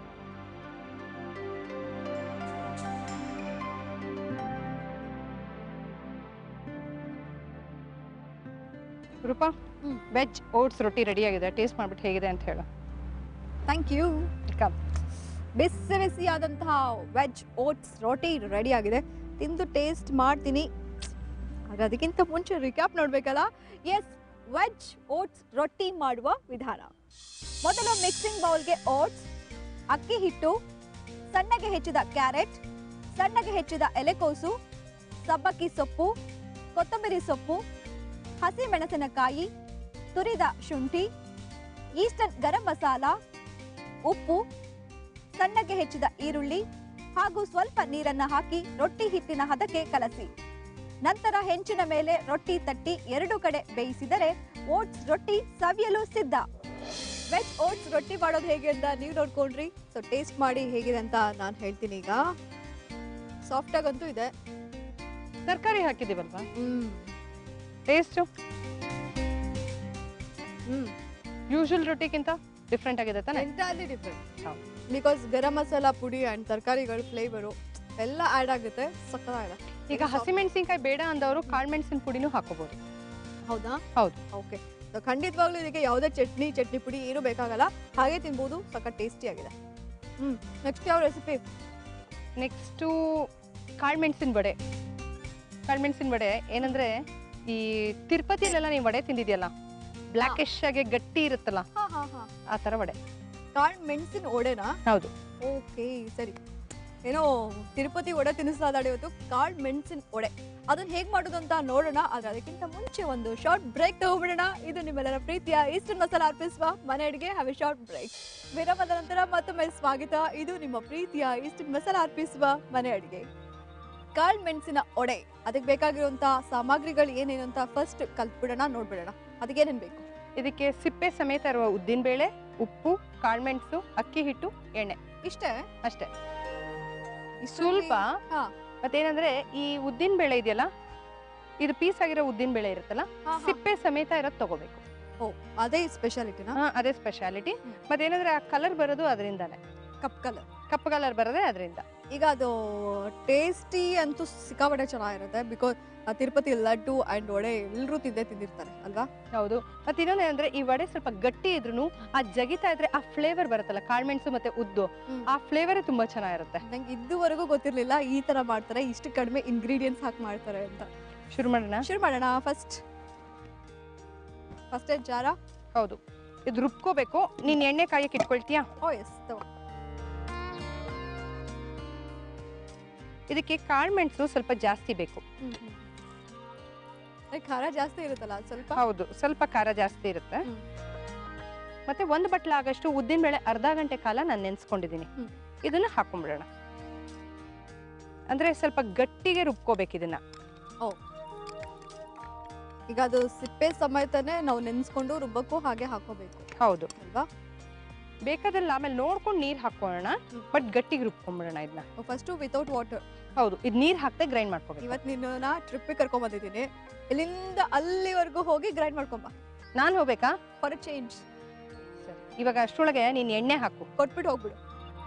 ರೂಪಾ ಹ್ಮ್. ವೆಜ್ ಓಟ್ಸ್ ರೊಟ್ಟಿ ರೆಡಿ ಆಗಿದೆ ಟೇಸ್ಟ್ ಮಾಡ್ಬಿಟ್ಟು ಹೇಗಿದೆ ಅಂತ ಹೇಳು ಥ್ಯಾಂಕ್ ಯು Come. ಬಿಸಿ ಬಿಸಿಯಾದಂತಹ ವೆಜ್ ಓಟ್ಸ್ ರೋಟಿ ರೆಡಿ ಆಗಿದೆ ತಿಂದು ಟೇಸ್ಟ್ ಮಾಡ್ತೀನಿ ಆಗ ಅದಕ್ಕಿಂತ ಮುಂಚೆ ರಿಕ್ಯಾಪ್ ನೋಡ್ಬೇಕಲ್ಲ ಎಸ್ ವೆಜ್ ಓಟ್ಸ್ ರೊಟ್ಟಿ ಮಾಡುವ ವಿಧಾನ ಮೊದಲು ಮಿಕ್ಸಿಂಗ್ ಬೌಲ್ಗೆ ಓಟ್ಸ್ ಅಕ್ಕಿ ಹಿಟ್ಟು ಸಣ್ಣಗೆ ಹೆಚ್ಚಿದ ಕ್ಯಾರೆಟ್ ಸಣ್ಣಗೆ ಹೆಚ್ಚಿದ ಎಲೆಕೋಸು ಸಬ್ಬಕ್ಕಿ ಸೊಪ್ಪು ಕೊತ್ತಂಬರಿ ಸೊಪ್ಪು ಹಸಿ ಮೆಣಸಿನಕಾಯಿ ತುರಿದ ಶುಂಠಿ ಈಸ್ಟರ್ನ್ ಗರಂ ಮಸಾಲ ಉಪ್ಪು ಸಣ್ಣಗೆ ಹೆಚ್ಚಿದ ಈರುಳ್ಳಿ ಹಾಗೂ ಸ್ವಲ್ಪ ನೀರನ್ನ ಹಾಕಿ ರೊಟ್ಟಿ ಹಿಟ್ಟಿನ ಹದಕ್ಕೆ ಕಲಸಿ ನಂತರ ಹೆಂಚಿನ ಮೇಲೆ ರೊಟ್ಟಿ ತಟ್ಟಿ ಎರಡು ಕಡೆ ಬೇಯಿಸಿದರೆ ಓಟ್ಸ್ ರೊಟ್ಟಿ ಸವಿಯಲು ಸಿದ್ಧ ವೆಜ್ ಓಟ್ಸ್ ರೊಟ್ಟಿ ಮಾಡೋದು ಹೇಗೆ ಅಂತ ನೀವು ನೋಡ್ಕೊಂಡ್ರಿ ಸೊ ಟೇಸ್ಟ್ ಮಾಡಿ ಹೇಗಿದೆ ಅಂತ ನಾನು ಹೇಳ್ತೀನಿ ಈಗ ಸಾಫ್ಟ್ ಆಗಂತೂ ಇದೆ ತರಕಾರಿ ಹಾಕಿದೀವಲ್ವಾ ಹ್ಮ್ ಟೇಸ್ಟು ಹ್ಮ್ ಯೂಶುವಲ್ ರೊಟ್ಟಿಗಿಂತ ಡಿಫ್ರೆಂಟ್ ಆಗಿದೆ ತಾನೆ ಎಂಟೈರ್ಲಿ ಡಿಫ್ರೆಂಟ್ ಹೌದು. ಬಿಕಾಸ್ ಗರಂ ಮಸಾಲ ಪುಡಿ ಅಂಡ್ ತರಕಾರಿಗಳ ಫ್ಲೇವರು ಎಲ್ಲ ಆಡ್ ಆಗುತ್ತೆ ಸಕ್ಕತ್ತಾಗಿದೆ ಈಗ ಹಸಿಮೆಣಸಿನ್ಕಾಯಿ ಬೇಡ ಅಂದವರು ಕಾಳ್ಮೆಣಸಿನ ಪುಡಿನೂ ಹಾಕೋಬಹುದು ಹೌದಾ ಹೌದು. ಓಕೆ ಖಂಡಿತವಾಗ್ಲೂ ಇದಕ್ಕೆ ಯಾವುದೇ ಚಟ್ನಿ ಚಟ್ನಿ ಪುಡಿ ಏನು ಬೇಕಾಗಲ್ಲ ಹಾಗೆ ತಿನ್ಬೋದು ಸಖತ್ ಟೇಸ್ಟಿ ಆಗಿದೆ ಹ್ಮ್ ನೆಕ್ಸ್ಟ್ ಯಾವ ರೆಸಿಪಿ ನೆಕ್ಸ್ಟು ಕಾಳ್ಮೆಣಸಿನ ವಡೆ ಕಾಳ್ಮೆಣಸಿನ ವಡೆ ಏನಂದ್ರೆ ಈ ತಿರುಪತಿಲೆಲ್ಲ ನೀವು ವಡೆ ತಿಂದಿದ್ಯಲ್ಲ ಬ್ಲ್ಯಾಕಿಶ್ ಆಗಿ ಗಟ್ಟಿ ಇರುತ್ತಲ್ಲ ಹಾ ಹಾ ಹಾ ಆ ಥರ ವಡೆ ಕಾಳು ಮೆಣಸಿನ ಒಡೆನಾ ಹೌದು ಓಕೆ ಸರಿ ಏನೋ ತಿರುಪತಿ ವಡೆ ತಿನ್ನಿಸ್ತಾ ಇದ್ದಾಳೆ ಇವತ್ತು ಕಾಳು ಮೆಣಸಿನ ವಡೆ ಅದನ್ನ ಹೇಗ್ ಮಾಡೋದು ಅಂತ ನೋಡೋಣ ಆದ್ರೆ ಅದಕ್ಕಿಂತ ಮುಂಚೆ ಒಂದು ಶಾರ್ಟ್ ಬ್ರೇಕ್ ತಗೋಬಿಡೋಣ ಇದು ನಿಮ್ಮೆಲ್ಲರ ಪ್ರೀತಿಯ ಈಸ್ಟರ್ನ್ ಮಸಾಲ ಅರ್ಪಿಸುವ ಮನೆ ಅಡಿಗೆ ಹ್ಯಾವ್ ಎ ಶಾರ್ಟ್ ಬ್ರೇಕ್ ವಿರಾಮದ ನಂತರ ಮತ್ತೊಮ್ಮೆ ಸ್ವಾಗತ ಇದು ನಿಮ್ಮ ಪ್ರೀತಿಯ ಈಸ್ಟರ್ನ್ ಮಸಾಲ ಅರ್ಪಿಸುವ ಮನೆ ಅಡಿಗೆ ಕಾಳು ಮೆಣಸಿನ ಒಡೆ ಅದಕ್ಕೆ ಬೇಕಾಗಿರುವಂತ ಸಾಮಗ್ರಿಗಳು ಏನೇನು ಅಂತ ಫಸ್ಟ್ ಕಲ್ತ್ಬಿಡೋಣ ನೋಡ್ಬಿಡೋಣ ಅದಕ್ಕೆ ಏನೇನ್ ಬೇಕು ಇದಕ್ಕೆ ಸಿಪ್ಪೆ ಸಮೇತ ಇರುವ ಉದ್ದಿನಬೇಳೆ ಉಪ್ಪು ಕಾಳ್ಮೆಣಸು ಅಕ್ಕಿ ಹಿಟ್ಟು ಎಣ್ಣೆ ಇಷ್ಟೇ ಅಷ್ಟೇ ಇಷ್ಟರಲ್ಲಿ- ಸ್ವಲ್ಪ ಹಾ. ಮತ್ತೇನಂದ್ರೆ ಈ ಉದ್ದಿನ ಬೇಳೆ ಇದೆಯಲ್ಲ ಇದು ಪೀಸ್ ಆಗಿರೋ ಉದ್ದಿನ ಬೇಳೆ ಇರುತ್ತಲ್ಲ ಹಾ, ಹಾ. ಸಿಪ್ಪೆ ಸಮೇತ ಇರೋದು ತಗೋಬೇಕು ಓ ಅದೇ ಸ್ಪೆಷಾಲಿಟಿನ ಹಾ ಅದೇ ಸ್ಪೆಷಾಲಿಟಿ ಹ್ಮ್. ಮತ್ತೇನಂದ್ರೆ ಆ ಕಲರ್ ಬರೋದು ಅದರಿಂದಾನೆ ಕಪ್ ಕಲರ್ ಕಪ್ಪು ಕಲರ್ ಬರೋದೇ ಅದರಿಂದ ಈಗ ಅದು ಟೇಸ್ಟಿ ಅಂತೂ ಸಿಕ್ಕಾಪಟ್ಟೆ ಚೆನ್ನಾಗಿರುತ್ತೆ ಬಿಕಾಸ್ ತಿರುಪತಿ ಲಡ್ಡು ಅಂಡ್ ವಡೆ ಎಲ್ಲರೂ ತಿಂದೇ ತಿಂದಿರ್ತಾರೆ ಅಲ್ವಾ ಹೌದು ಮತ್ತೆ ಇನ್ನೊಂದು ಏನಂದ್ರೆ ಈ ವಡೆ ಸ್ವಲ್ಪ ಗಟ್ಟಿ ಇದ್ರು ಆ ಜಗಿತಾ ಇದ್ರೆ ಆ ಫ್ಲೇವರ್ ಬರುತ್ತಲ್ಲ ಕಾಳ್ಮೆಣಸು ಮತ್ತೆ ಉದ್ದು ಹ್ಮ್. ಆ ಫ್ಲೇವರೇ ತುಂಬಾ ಚೆನ್ನಾಗಿರುತ್ತೆ ನಂಗೆ ಇದುವರೆಗೂ ಗೊತ್ತಿರ್ಲಿಲ್ಲ ಈ ತರ ಮಾಡ್ತಾರೆ ಇಷ್ಟು ಕಡಿಮೆ ಇಂಗ್ರೀಡಿಯೆಂಟ್ಸ್ ಹಾಕಿ ಮಾಡ್ತಾರೆ ಅಂತ ಶುರು ಮಾಡೋಣ ಶುರು ಮಾಡೋಣ ಫಸ್ಟ್ ಫಸ್ಟ್ ಜಾರ ಹೌದು ಇದು ರುಬ್ಕೋಬೇಕು ನೀನ್ ಎಣ್ಣೆ ಕಾಯಕ್ಕೆ ಇಟ್ಕೊಳ್ತೀಯಾ ಓ ಎಸ್ ತಗೋ ಇದಕ್ಕೆ ಕಾಳ್ಮೆಣಸು ಸ್ವಲ್ಪ ಜಾಸ್ತಿ ಬೇಕು ಹ್ಮ್, ಹ್ಮ್. like ಖಾರ ಜಾಸ್ತಿ ಇರುತ್ತಲ್ಲ ಅದ್ ಸ್ವಲ್ಪ ಹೌದು ಸ್ವಲ್ಪ ಖಾರ ಜಾಸ್ತಿ ಇರುತ್ತೆ ಹ್ಮ್. ಮತ್ತೆ ಒಂದು ಬಟ್ಲ ಆಗಷ್ಟು ಉದ್ದಿನ ಬೇಳೆ ಅರ್ಧ ಗಂಟೆ ಕಾಲ ನಾನು ನೆನ್ಸ್ಕೊಂಡಿದ್ದೀನಿ ಹ್ಮ್. ಇದನ್ನ ಹಾಕೊಂಡ್ಬಿಡೋಣ ಅಂದ್ರೆ ಸ್ವಲ್ಪ ಗಟ್ಟಿಗೆ ರುಬ್ಕೋಬೇಕು ಇದನ್ನ ಈಗ ಅದು ಸಿಪ್ಪೆ ಸಮೇತನೇ ನಾವು ನೆನ್ಸ್ಕೊಂಡು ರುಬ್ಬಕ್ಕೂ ಹಾಗೆ ಹಾಕೋಬೇಕು ಹೌದು ಅಲ್ವಾ ಬೇಕಾದಲ್ಲಿ ಆಮೇಲೆ ನೋಡ್ಕೊಂಡು ನೀರ್ ಹಾಕೋಣ ಹ್ಮ್. ಬಟ್ ಗಟ್ಟಿಗೆ ರುಬ್ಕೊಂಡ್ಬಿಡೋಣ ಇದನ್ನ ಫಸ್ಟು ವಿತೌಟ್ ವಾಟರ್ ಹೌದು ಇದು ನೀರ್ ಹಾಕ್ದೆ ಗ್ರೈಂಡ್ ಮಾಡ್ಕೋಬೇಕು ಇವತ್ತು ನಿನ್ನ ಟ್ರಿಪ್ಪಿಗೆ ಕರ್ಕೊಂಡ್ ಬಂದಿದ್ದೀನಿ ಇಲ್ಲಿಂದ ಅಲ್ಲಿವರೆಗೂ ಹೋಗಿ ಗ್ರೈಂಡ್ ಮಾಡ್ಕೊಂಬ ನಾನ್ ಹೋಗ್ಬೇಕಾ ಫಾರ್ ಚೇಂಜ್ ಸರಿ ಇವಾಗ ಅಷ್ಟರೊಳಗೆ ನೀನ್ ಎಣ್ಣೆ ಹಾಕು ಕೊಟ್ಬಿಟ್ಟು ಹೋಗ್ಬಿಡು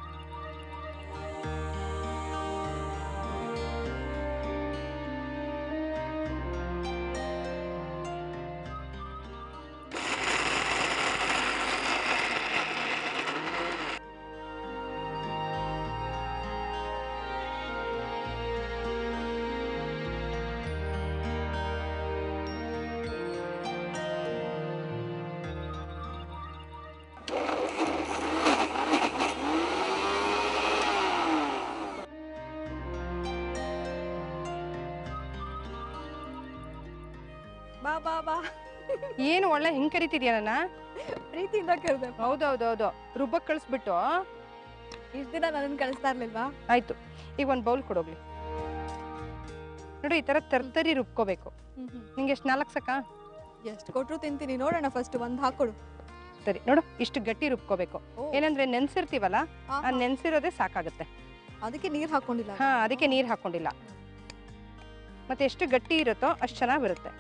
ಬಾ ಬಾ ಬಾ ಏನು ಒಳ್ಳೆ ಹಿಂಗ್ ಕರಿತಿದ್ಯಾ ನನ್ನ ಪ್ರೀತಿಯಿಂದ ಕರೆದೆ ಹೌದೌದೌದು ರುಬ್ಬಕ್ ಕಳಿಸ್ಬಿಟ್ಟು ಇಷ್ಟ ದಿನ ನನ್ನ ಕಳಿಸ್ತಾ ಇರ್ಲಿಲ್ವಾ ಆಯ್ತು ಈಗ ಒಂದ್ ಬೌಲ್ ಕೊಡೋಗ್ಲಿ ನೋಡು ಈ ತರ ತರ್ತರಿ ರುಬ್ಕೋಬೇಕು ನಿಂಗೆ ಎಷ್ಟು ನಾಲ್ಕು ಸಾಕಾ ಎಷ್ಟು ಕೊಟ್ರು ತಿಂತೀನಿ ನೋಡೋಣ ಫಸ್ಟ್ ಒಂದ್ ಹಾಕೊಡು ಸರಿ ನೋಡು ಇಷ್ಟು ಗಟ್ಟಿ ರುಬ್ಕೋಬೇಕು ಓ, ಏನಂದ್ರೆ ನೆನ್ಸಿರ್ತೀವಲ್ಲ ಆ, ಆ ನೆನ್ಸಿರೋದೇ ಸಾಕಾಗುತ್ತೆ ಅದಕ್ಕೆ ನೀರ್ ಹಾಕೊಂಡಿಲ್ಲ ಹಾ ಅದಕ್ಕೆ ನೀರ್ ಹಾಕೊಂಡಿಲ್ಲ ಮತ್ತೆ ಎಷ್ಟು ಗಟ್ಟಿ ಇರುತ್ತೋ ಅಷ್ಟು ಚೆನ್ನಾಗಿ ಬರುತ್ತೆ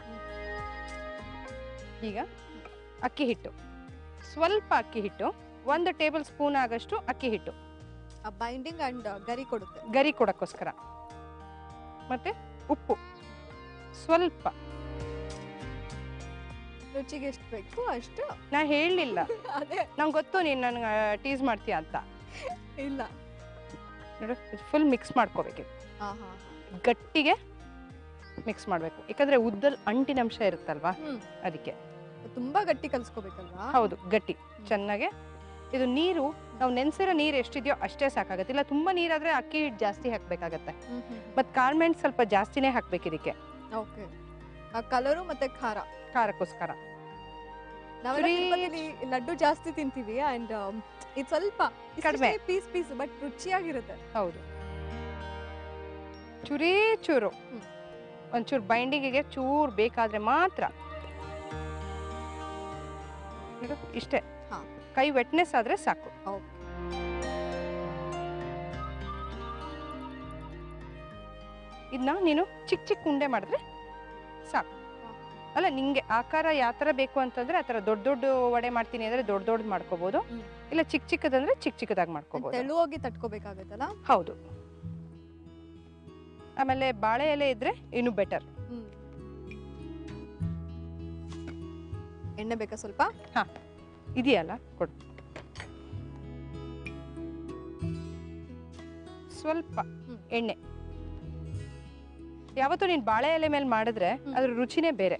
ಈಗ ಅಕ್ಕಿ ಹಿಟ್ಟು ಸ್ವಲ್ಪ ಅಕ್ಕಿ ಹಿಟ್ಟು ಒಂದು ಟೇಬಲ್ ಸ್ಪೂನ್ ಆಗಷ್ಟು ಅಕ್ಕಿ ಹಿಟ್ಟು ಬೈಂಡಿಂಗ್ ಅಂಡ್ ಗರಿ ಕೊಡುತ್ತೆ ಗರಿ ಕೊಡಕ್ಕೋಸ್ಕರ ಮತ್ತೆ ಉಪ್ಪು ಸ್ವಲ್ಪ ರುಚಿಗೆ ಎಷ್ಟು ಬೇಕು ಅಷ್ಟು ನಾ ಹೇಳಲಿಲ್ಲ ಅದೇ ನಂಗೆ ಗೊತ್ತು ನೀನು ನನಗೆ ಟೀಸ್ ಮಾಡ್ತೀಯ ಅಂತ ಇಲ್ಲ ನೋಡು ಫುಲ್ ಮಿಕ್ಸ್ ಮಾಡ್ಕೋಬೇಕು ಹಾ ಹಾ ಗಟ್ಟಿಗೆ ಮಿಕ್ಸ್ ಮಾಡಬೇಕು ಯಾಕಂದ್ರೆ ಉದ್ದಲ್ಲಿ ಅಂಟಿನ ಅಂಶ ಇರುತ್ತಲ್ವಾ ಹ್ಮ್ ಅದಕ್ಕೆ ತುಂಬಾ ಗಟ್ಟಿ ಕಲ್ಸ್ಕೋಬೇಕಲ್ವಾ ಹೌದು ಗಟ್ಟಿ ಚೆನ್ನಾಗೆ ಇದು ನೀರು ನಾವು ನೆನ್ಸಿರೋ ನೀರು ಎಷ್ಟಿದೆಯೋ ಅಷ್ಟೇ ಸಾಕಾಗತ್ತೆ ಇಲ್ಲ ತುಂಬಾ ನೀರಾದ್ರೆ ಅಕ್ಕಿ ಹಿಟ್ಟು ಜಾಸ್ತಿ ಹಾಕ್ಬೇಕಾಗತ್ತೆ ಮತ್ತೆ ಕಾಳ್ಮೆಣ್ ಸ್ವಲ್ಪ ಜಾಸ್ತಿನೇ ಹಾಕ್ಬೇಕು ಇದಕ್ಕೆ ಓಕೆ ಆ ಕಲರು ಮತ್ತೆ ಖಾರ ಖಾರಕ್ಕೋಸ್ಕರ ನಾವೆಲ್ಲ ಚುರಿ- ತಿರುಪತಿಲಿ ಲಡ್ಡು ಜಾಸ್ತಿ ತಿಂತೀವಿ ಅಂಡ್ ಇದು ಸ್ವಲ್ಪ ಕಡ್ಮೆ. ಪೀಸ್ ಪೀಸ್ ಬಟ್ ರುಚಿಯಾಗಿರುತ್ತೆ ಹೌದು ಚೂರೇ ಚೂರು ಹ್ಮ್. ಒಂಚೂರು ಬೈಂಡಿಂಗಿಗೆ ಚೂರು ಬೇಕಾದ್ರೆ ಮಾತ್ರ ನೋಡು, ಇಷ್ಟೇ ಹಾ. ಕೈ ವೆಟ್ನೆಸ್ ಆದ್ರೆ ಸಾಕು ಓಕೆ ಇದನ್ನ ನೀನು ಚಿಕ್ಕ ಚಿಕ್ಕ ಉಂಡೆ ಮಾಡಿದ್ರೆ ಸಾಕು ಅಲ್ಲ ನಿಂಗೆ ಆಕಾರ ಯಾವ ಥರ ಬೇಕು ಅಂತಂದ್ರೆ ಆ ಥರ ದೊಡ್ಡ ದೊಡ್ಡ ವಡೆ ಮಾಡ್ತೀನಿ ಅಂದ್ರೆ ದೊಡ್ಡ ದೊಡ್ಡದು ಮಾಡ್ಕೋಬಹುದು ಹ್ಮ್. ಇಲ್ಲ ಚಿಕ್ಕ ಚಿಕ್ಕದಂದ್ರೆ ಚಿಕ್ಕ ಚಿಕ್ಕದಾಗಿ ಮಾಡ್ಕೋಬಹುದು ತೆಳುವಾಗಿ ತಟ್ಕೋಬೇಕಾಗತ್ತಲ್ಲ ಹೌದು ಆಮೇಲೆ ಬಾಳೆ ಎಲೆ ಇದ್ರೆ ಇನ್ನು ಬೆಟರ್ ಹ್ಮ್ ಎಣ್ಣೆ ಬೇಕಾ ಸ್ವಲ್ಪ ಇದೆಯಲ್ಲ ಕೊಡು ಸ್ವಲ್ಪ ಹ್ಮ್. ಎಣ್ಣೆ ಯಾವತ್ತೂ ನೀನ್ ಬಾಳೆ ಎಲೆ ಮೇಲೆ ಮಾಡಿದ್ರೆ ಹ್ಮ್. ಅದ್ರ ರುಚಿನೇ ಬೇರೆ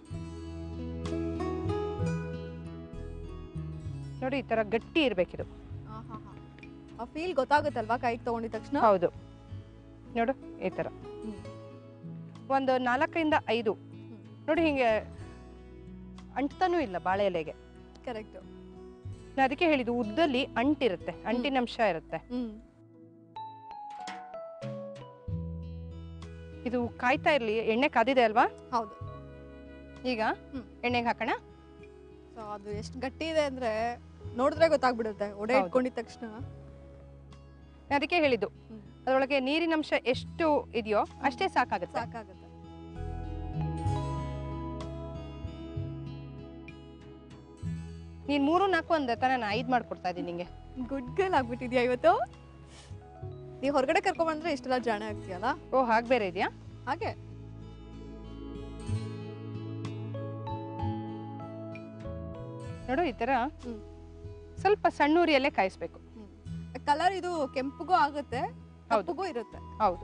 ನೋಡಿ ಈ ತರ ಗಟ್ಟಿ ಇರ್ಬೇಕಿದು ಆ ಫೀಲ್ ಗೊತ್ತಾಗುತ್ತಲ್ವಾ ಕೈಗೆ ತಗೊಂಡಿದ ತಕ್ಷಣ ಹೌದು ನೋಡು ಈ ತರ ಹ್ಮ್. ಒಂದು ನಾಲ್ಕರಿಂದ ಐದು ನೋಡಿ ಹಿಂಗೆ ಅಂಟ್ತಾನೂ ಇಲ್ಲ ಬಾಳೆ ಎಲೆಗೆ ಕರೆಕ್ಟ್ ನಾನು ಅದಕ್ಕೆ ಹೇಳಿದ್ದು ಉದ್ದಲ್ಲಿ ಅಂಟಿರುತ್ತೆ ಅಂಟಿನಂಶ ಇರುತ್ತೆ ಹ್ಮ್ ಇದು ಕಾಯ್ತಾ ಇರ್ಲಿ ಎಣ್ಣೆ ಕಾದಿದೆ ಅಲ್ವಾ ಹೌದು ಈಗ ಹ್ಮ್. ಎಣ್ಣೆಗೆ ಹಾಕೋಣ ಸೊ ಅದು ಎಷ್ಟು ಗಟ್ಟಿ ಇದೆ ಅಂದ್ರೆ ನೋಡಿದ್ರೆ ಗೊತ್ತಾಗ್ಬಿಡುತ್ತೆ ಒಡೆ ಹೌದು. ಇಟ್ಕೊಂಡಿದ ತಕ್ಷಣ ನಾನ್ ಅದಕ್ಕೆ ಹೇಳಿದ್ದು ಹ್ಮ್. ಅದರೊಳಗೆ ನೀರಿನಂಶ ಎಷ್ಟು ಇದೆಯೋ ಅಷ್ಟೇ ಸಾಕಾಗುತ್ತೆ ಸಾಕಾಗುತ್ತೆ ನೀನ್ ಮೂರು ನಾಲ್ಕು ಅಂದೆ ತಾನೇ ನಾನು ಐದು ಮಾಡ್ಕೊಡ್ತಾ ಇದ್ದೀನಿ ನಿಂಗೆ ಗುಡ್ ಗರ್ಲ್ ಆಗ್ಬಿಟ್ಟಿದ್ಯಾ ಇವತ್ತು ನೀವು ಹೊರಗಡೆ ಕರ್ಕೊಂಡ್ ಬಂದ್ರೆ ಇಷ್ಟೆಲ್ಲ ಜಾಣ ಆಗ್ತೀಯಲ್ಲ ಓ ಹಾಗೆ ಬೇರೆ ಇದೆಯಾ ಹಾಗೆ ನೋಡು ಈ ತರ ಹ್ಮ್. ಸ್ವಲ್ಪ ಸಣ್ಣ ಉರಿಯಲ್ಲೇ ಕಾಯಿಸ್ಬೇಕು ಕಲರ್ ಇದು ಕೆಂಪಗೂ ಆಗುತ್ತೆ ಹೌದು. ಕಪ್ಪಗೂ ಇರುತ್ತೆ ಹೌದು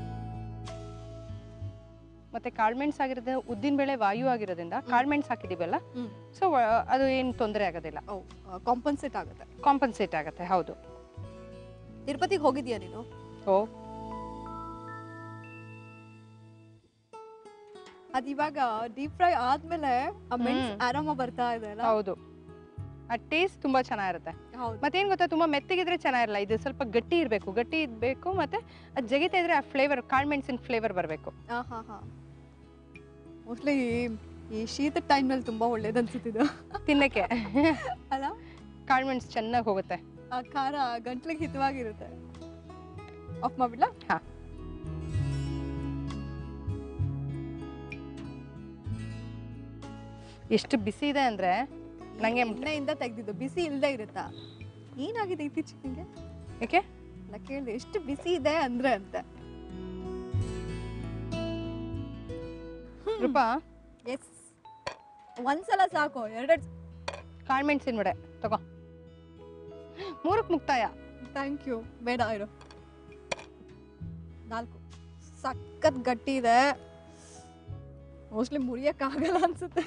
ಮತ್ತೆ ಕಾಳ್ಮೆಣ್ಸ್ ಆಗಿರೋದ್ರಿಂದ ಉದ್ದಿನ ಬೇಳೆ ವಾಯು ಆಗಿರೋದ್ರಿಂದ ಕಾಳ್ಮೆಣ್ಸ್ ಹಾಕಿದೀವಲ್ಲ ಹ್ಮ್. ಸೊ ಅದು ಏನು ತೊಂದರೆ ಆಗೋದಿಲ್ಲ ಕಾಂಪನ್ಸೇಟ್ ಆಗುತ್ತೆ ಕಾಂಪನ್ಸೇಟ್ ಆಗುತ್ತೆ ಹೌದು ತಿರುಪತಿಗೆ ಹೋಗಿದ್ಯಾ ನೀನು ಓ ಅದ್ ಇವಾಗ ಡೀಪ್ ಫ್ರೈ ಆದ್ಮೇಲೆ ಆ ಮೆಣಸ್ ಹ್ಮ್. ಆರಾಮ ಬರ್ತಾ ಇದೆ ಅಲ್ಲ ಹೌದು ಆ ಟೇಸ್ಟ್ ತುಂಬಾ ಚೆನ್ನಾಗಿರುತ್ತೆ ಹೌದು ಮತ್ತೇನ್ ಗೊತ್ತಾ ತುಂಬಾ ಮೆತ್ತಗಿದ್ರೆ ಚೆನ್ನಾಗಿರಲ್ಲ ಇದು ಸ್ವಲ್ಪ ಗಟ್ಟಿ ಇರಬೇಕು ಗಟ್ಟಿ ಇರಬೇಕು ಮತ್ತೆ ಅದು ಜಗಿತಾ ಇದ್ರೆ ಆ ಫ್ಲೇವರ್ ಕಾಳ್ಮೆಣ್ಸಿನ ಫ್ಲೇವರ್ ಬರಬೇಕು ಹಾ ಹಾ ಹಾ ಮೋಸ್ಟ್ಲಿ ಈ ಶೀತದ ಟೈಮ್ನಲ್ಲಿ ತುಂಬಾ ಒಳ್ಳೇದು ಅನ್ಸುತ್ತಿದ್ದು ತಿನ್ನಕ್ಕೆ ಅಲ್ಲ ಕಾಳ್ಮೆಣ್ಸ್ ಚೆನ್ನಾಗಿ ಹೋಗುತ್ತೆ ಆ ಖಾರ ಗಂಟ್ಲಿಗೆ ಹಿತವಾಗಿರುತ್ತೆ ಆಫ್ ಮಾಡ್ಬಿಡ್ಲಾ ಹಾ. ಎಷ್ಟು ಬಿಸಿ ಇದೆ ಅಂದ್ರೆ ನಂಗೆ ಎಣ್ಣೆಯಿಂದ ತೆಗ್ದಿದ್ದು ಬಿಸಿ ಇಲ್ಲದೆ ಇರುತ್ತಾ ಏನಾಗಿದೆ ಇತ್ತೀಚೆಗೆ ನಿಂಗೆ ಯಾಕೆ ಅಲ್ಲ ಕೇಳಿದೆ ಎಷ್ಟು ಬಿಸಿ ಇದೆ ಅಂದ್ರೆ ಅಂತ ರೂಪಾ ಎಸ್ ಒಂದ್ಸಲ ಸಾಕು ಎರಡೆರಡು ಕಾಳ್ಮೆಣ್ಸಿನ ವಡೆ ತಗೋ ಮೂರಕ್ಕೆ ಮುಕ್ತಾಯ ಥ್ಯಾಂಕ್ ಯು ಬೇಡ ಇರು ನಾಲ್ಕು ಸಖತ್ ಗಟ್ಟಿ ಇದೆ ಮೋಸ್ಟ್ಲಿ ಮುರಿಯಕ್ಕಾಗಲ್ಲ ಅನ್ಸುತ್ತೆ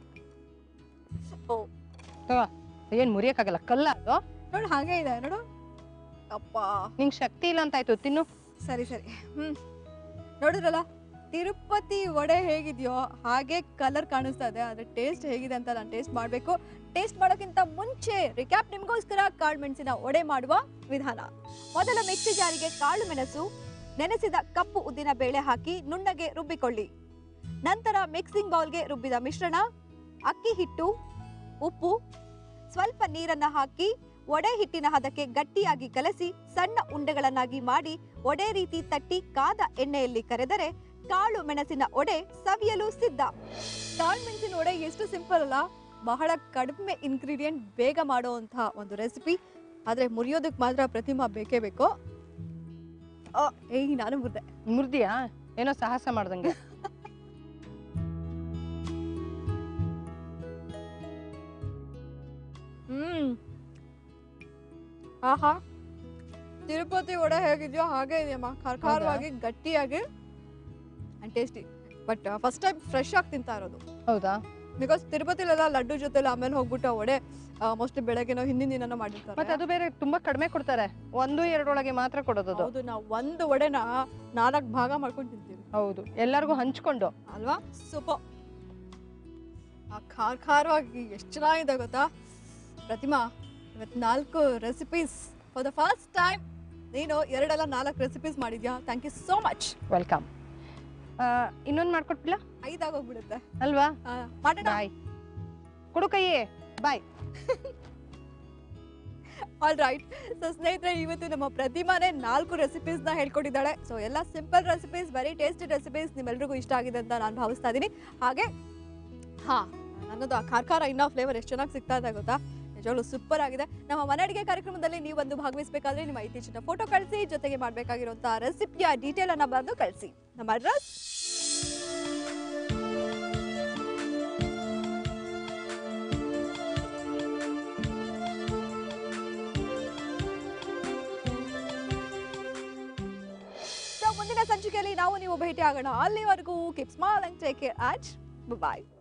ಓ ತಗೋ ಏನ್ ಮುರಿಯಕ್ಕಾಗಲ್ಲ ಕಲ್ಲ ಅದು ನೋಡು ಹಾಗೆ ಇದೆ ನೋಡು ಅಪ್ಪ ನಿಂಗೆ ಶಕ್ತಿ ಇಲ್ಲ ಅಂತ ಆಯ್ತು ತಿನ್ನು ಸರಿ ಸರಿ ಹ್ಮ್ ನೋಡಿದ್ರಲ್ಲ ತಿರುಪತಿ ವಡೆ ಹೇಗಿದೆಯೋ ಹಾಗೆ ಕಲರ್ ಕಾಣಿಸ್ತಾ ಇದೆ ಆದ್ರೆ ಟೇಸ್ಟ್ ಹೇಗಿದೆ ಅಂತ ನಾನು ಟೇಸ್ಟ್ ಮಾಡಬೇಕು ಟೇಸ್ಟ್ ಮಾಡೋಕ್ಕಿಂತ ಮುಂಚೆ ರಿಕ್ಯಾಪ್ ನಿಮಗೋಸ್ಕರ ಕಾಳು ಮೆಣಸಿನ ವಡೆ ಮಾಡುವ ವಿಧಾನ ಮೊದಲ ಮಿಕ್ಸಿ ಜಾರಿಗೆ ಕಾಳು ಮೆಣಸು ನೆನೆಸಿದ ಕಪ್ಪು ಉದ್ದಿನ ಬೇಳೆ ಹಾಕಿ ನುಣ್ಣಗೆ ರುಬ್ಬಿಕೊಳ್ಳಿ ನಂತರ ಮಿಕ್ಸಿಂಗ್ ಬೌಲ್ಗೆ ರುಬ್ಬಿದ ಮಿಶ್ರಣ ಅಕ್ಕಿ ಹಿಟ್ಟು ಉಪ್ಪು ಸ್ವಲ್ಪ ನೀರನ್ನ ಹಾಕಿ ಒಡೆ ಹಿಟ್ಟಿನ ಹದಕ್ಕೆ ಗಟ್ಟಿಯಾಗಿ ಕಲಸಿ ಸಣ್ಣ ಉಂಡೆಗಳನ್ನಾಗಿ ಮಾಡಿ ಒಡೆ ರೀತಿ ತಟ್ಟಿ ಕಾದ ಎಣ್ಣೆಯಲ್ಲಿ ಕರೆದರೆ ಕಾಳು ಮೆಣಸಿನ ಒಡೆ ಸವಿಯಲು ಸಿದ್ಧ ಕಾಳು ಮೆಣಸಿನ ಒಡೆ ಎಷ್ಟು ಸಿಂಪಲ್ ಅಲ್ಲ ಬಹಳ ಕಡಿಮೆ ಇಂಗ್ರೀಡಿಯೆಂಟ್ ಬೇಗ ಮಾಡುವಂತಹ ಒಂದು ರೆಸಿಪಿ ಆದ್ರೆ ಮುರಿಯೋದಕ್ಕೆ ಮಾತ್ರ ಪ್ರತಿಮಾ ಬೇಕೇ ಬೇಕು ಆ, ಏಯ್ ನಾನು ಮುರ್ದೆ ಮುರ್ದಿಯಾ ಏನೋ ಸಾಹಸ ಮಾಡ್ದಂಗೆ ಹ್ಮ್ ಆಹಾ ತಿರುಪತಿ ವಡೆ ಹೇಗಿದೆಯೋ ಹಾಗೆ ಇದೆಯಮ್ಮ ಖಾರ ಖಾರವಾಗಿ ಗಟ್ಟಿಯಾಗಿ and tasty but first time fresh ಆಗಿ ತಿಂತಾ ಇರೋದು ಹೌದಾ ಬಿಕಾಸ್ ತಿರುಪತಿಲೆಲ್ಲ ಲಡ್ಡು ಜೊತೆಲಿ ಆಮೇಲೆ ಹೋಗ್ಬಿಟ್ಟು ಆ ವಡೆ ಮೋಸ್ಟ್ಲಿ ಬೆಳಗ್ಗೆನೋ ಹಿಂದಿನ ದಿನನೋ ಮತ್ತೆ ಮಾಡಿರ್ತಾರೆ ಅದು ಬೇರೆ ತುಂಬಾ ಕಡಿಮೆ ಕೊಡ್ತಾರೆ ಒಂದು ಎರಡೊಳಗೆ ಮಾತ್ರ ಕೊಡೋದು ಅದು ಹೌದು ನಾವು ಒಂದು ವಡೆನ ನಾಲ್ಕು ಭಾಗ ಮಾಡ್ಕೊಂಡು ತಿಂತೀವಿ ಹೌದು ಎಲ್ಲರಿಗೂ ಹಂಚ್ಕೊಂಡು ಅಲ್ವಾ ಸೂಪರ್ ಆ ಖಾರ ಖಾರವಾಗಿ ಎಷ್ಟು ಚೆನ್ನಾಗಿದೆ ಗೊತ್ತಾ ಪ್ರತಿಮಾ ಇವತ್ತು ನಾಲ್ಕು recipes for the first time ನೀನು ಎರಡೆಲ್ಲ ನಾಲ್ಕು ರೆಸಿಪೀಸ್ ಮಾಡಿದ್ಯಾ thank you so much welcome ಇನ್ನೊಂದು ಮಾಡ್ಕೊಟ್ಬಿಲ್ಲ ಐದಾಗೋಗ್ಬಿಡುತ್ತೆ ಅಲ್ವಾ ಆ, ಮಾಡೋಣ ಬಾಯ್ ಕೊಡು ಕೈಯೇ ಬಾಯ್ ಆಲ್ ರೈಟ್ ಸೊ ಸ್ನೇಹಿತರೆ ಇವತ್ತು ನಮ್ಮ ಪ್ರತಿಮಾನೇ ನಾಲ್ಕು ರೆಸಿಪೀಸ್ನ ಹೇಳ್ಕೊಟ್ಟಿದ್ದಾಳೆ ಸೊ ಎಲ್ಲ simple recipes very tasty recipes ನಿಮ್ಮೆಲ್ರಿಗೂ ಇಷ್ಟ ಆಗಿದೆ ಅಂತ ನಾನು ಭಾವಿಸ್ತಾ ಇದ್ದೀನಿ ಹಾಗೆ ಹಾ ನನ್ನದು ಆ ಖಾರ ಖಾರ ಇನ್ನೂ ಫ್ಲೇವರ್ ಎಷ್ಟು ಚೆನ್ನಾಗಿ ಸಿಗ್ತಾ ಇದೆ ಗೊತ್ತಾ ನಿಜವಾಗ್ಲೂ ಸೂಪರ್ ಆಗಿದೆ ನಮ್ಮ ಮನೆ ಅಡುಗೆ ಕಾರ್ಯಕ್ರಮದಲ್ಲಿ ನೀವು ಒಂದು ಭಾಗವಹಿಸಬೇಕಾದ್ರೆ ನಿಮ್ಮ ಇತ್ತೀಚಿನ ಫೋಟೋ ಕಳಿಸಿ ಜೊತೆಗೆ ಮಾಡಬೇಕಾಗಿರುವಂತಹ ರೆಸಿಪಿಯ ಡೀಟೇಲ್ ಅನ್ನ ಬಂದು ಕಳಿಸಿ ನಮ್ಮ ಅಡ್ರೆಸ್ ಸೊ ಮುಂದಿನ ಸಂಚಿಕೆಯಲ್ಲಿ ನಾವು ನೀವು ಭೇಟಿ ಆಗೋಣ ಅಲ್ಲಿವರೆಗೂ keep smile and take care ಆಚ್ ಬಾಯ್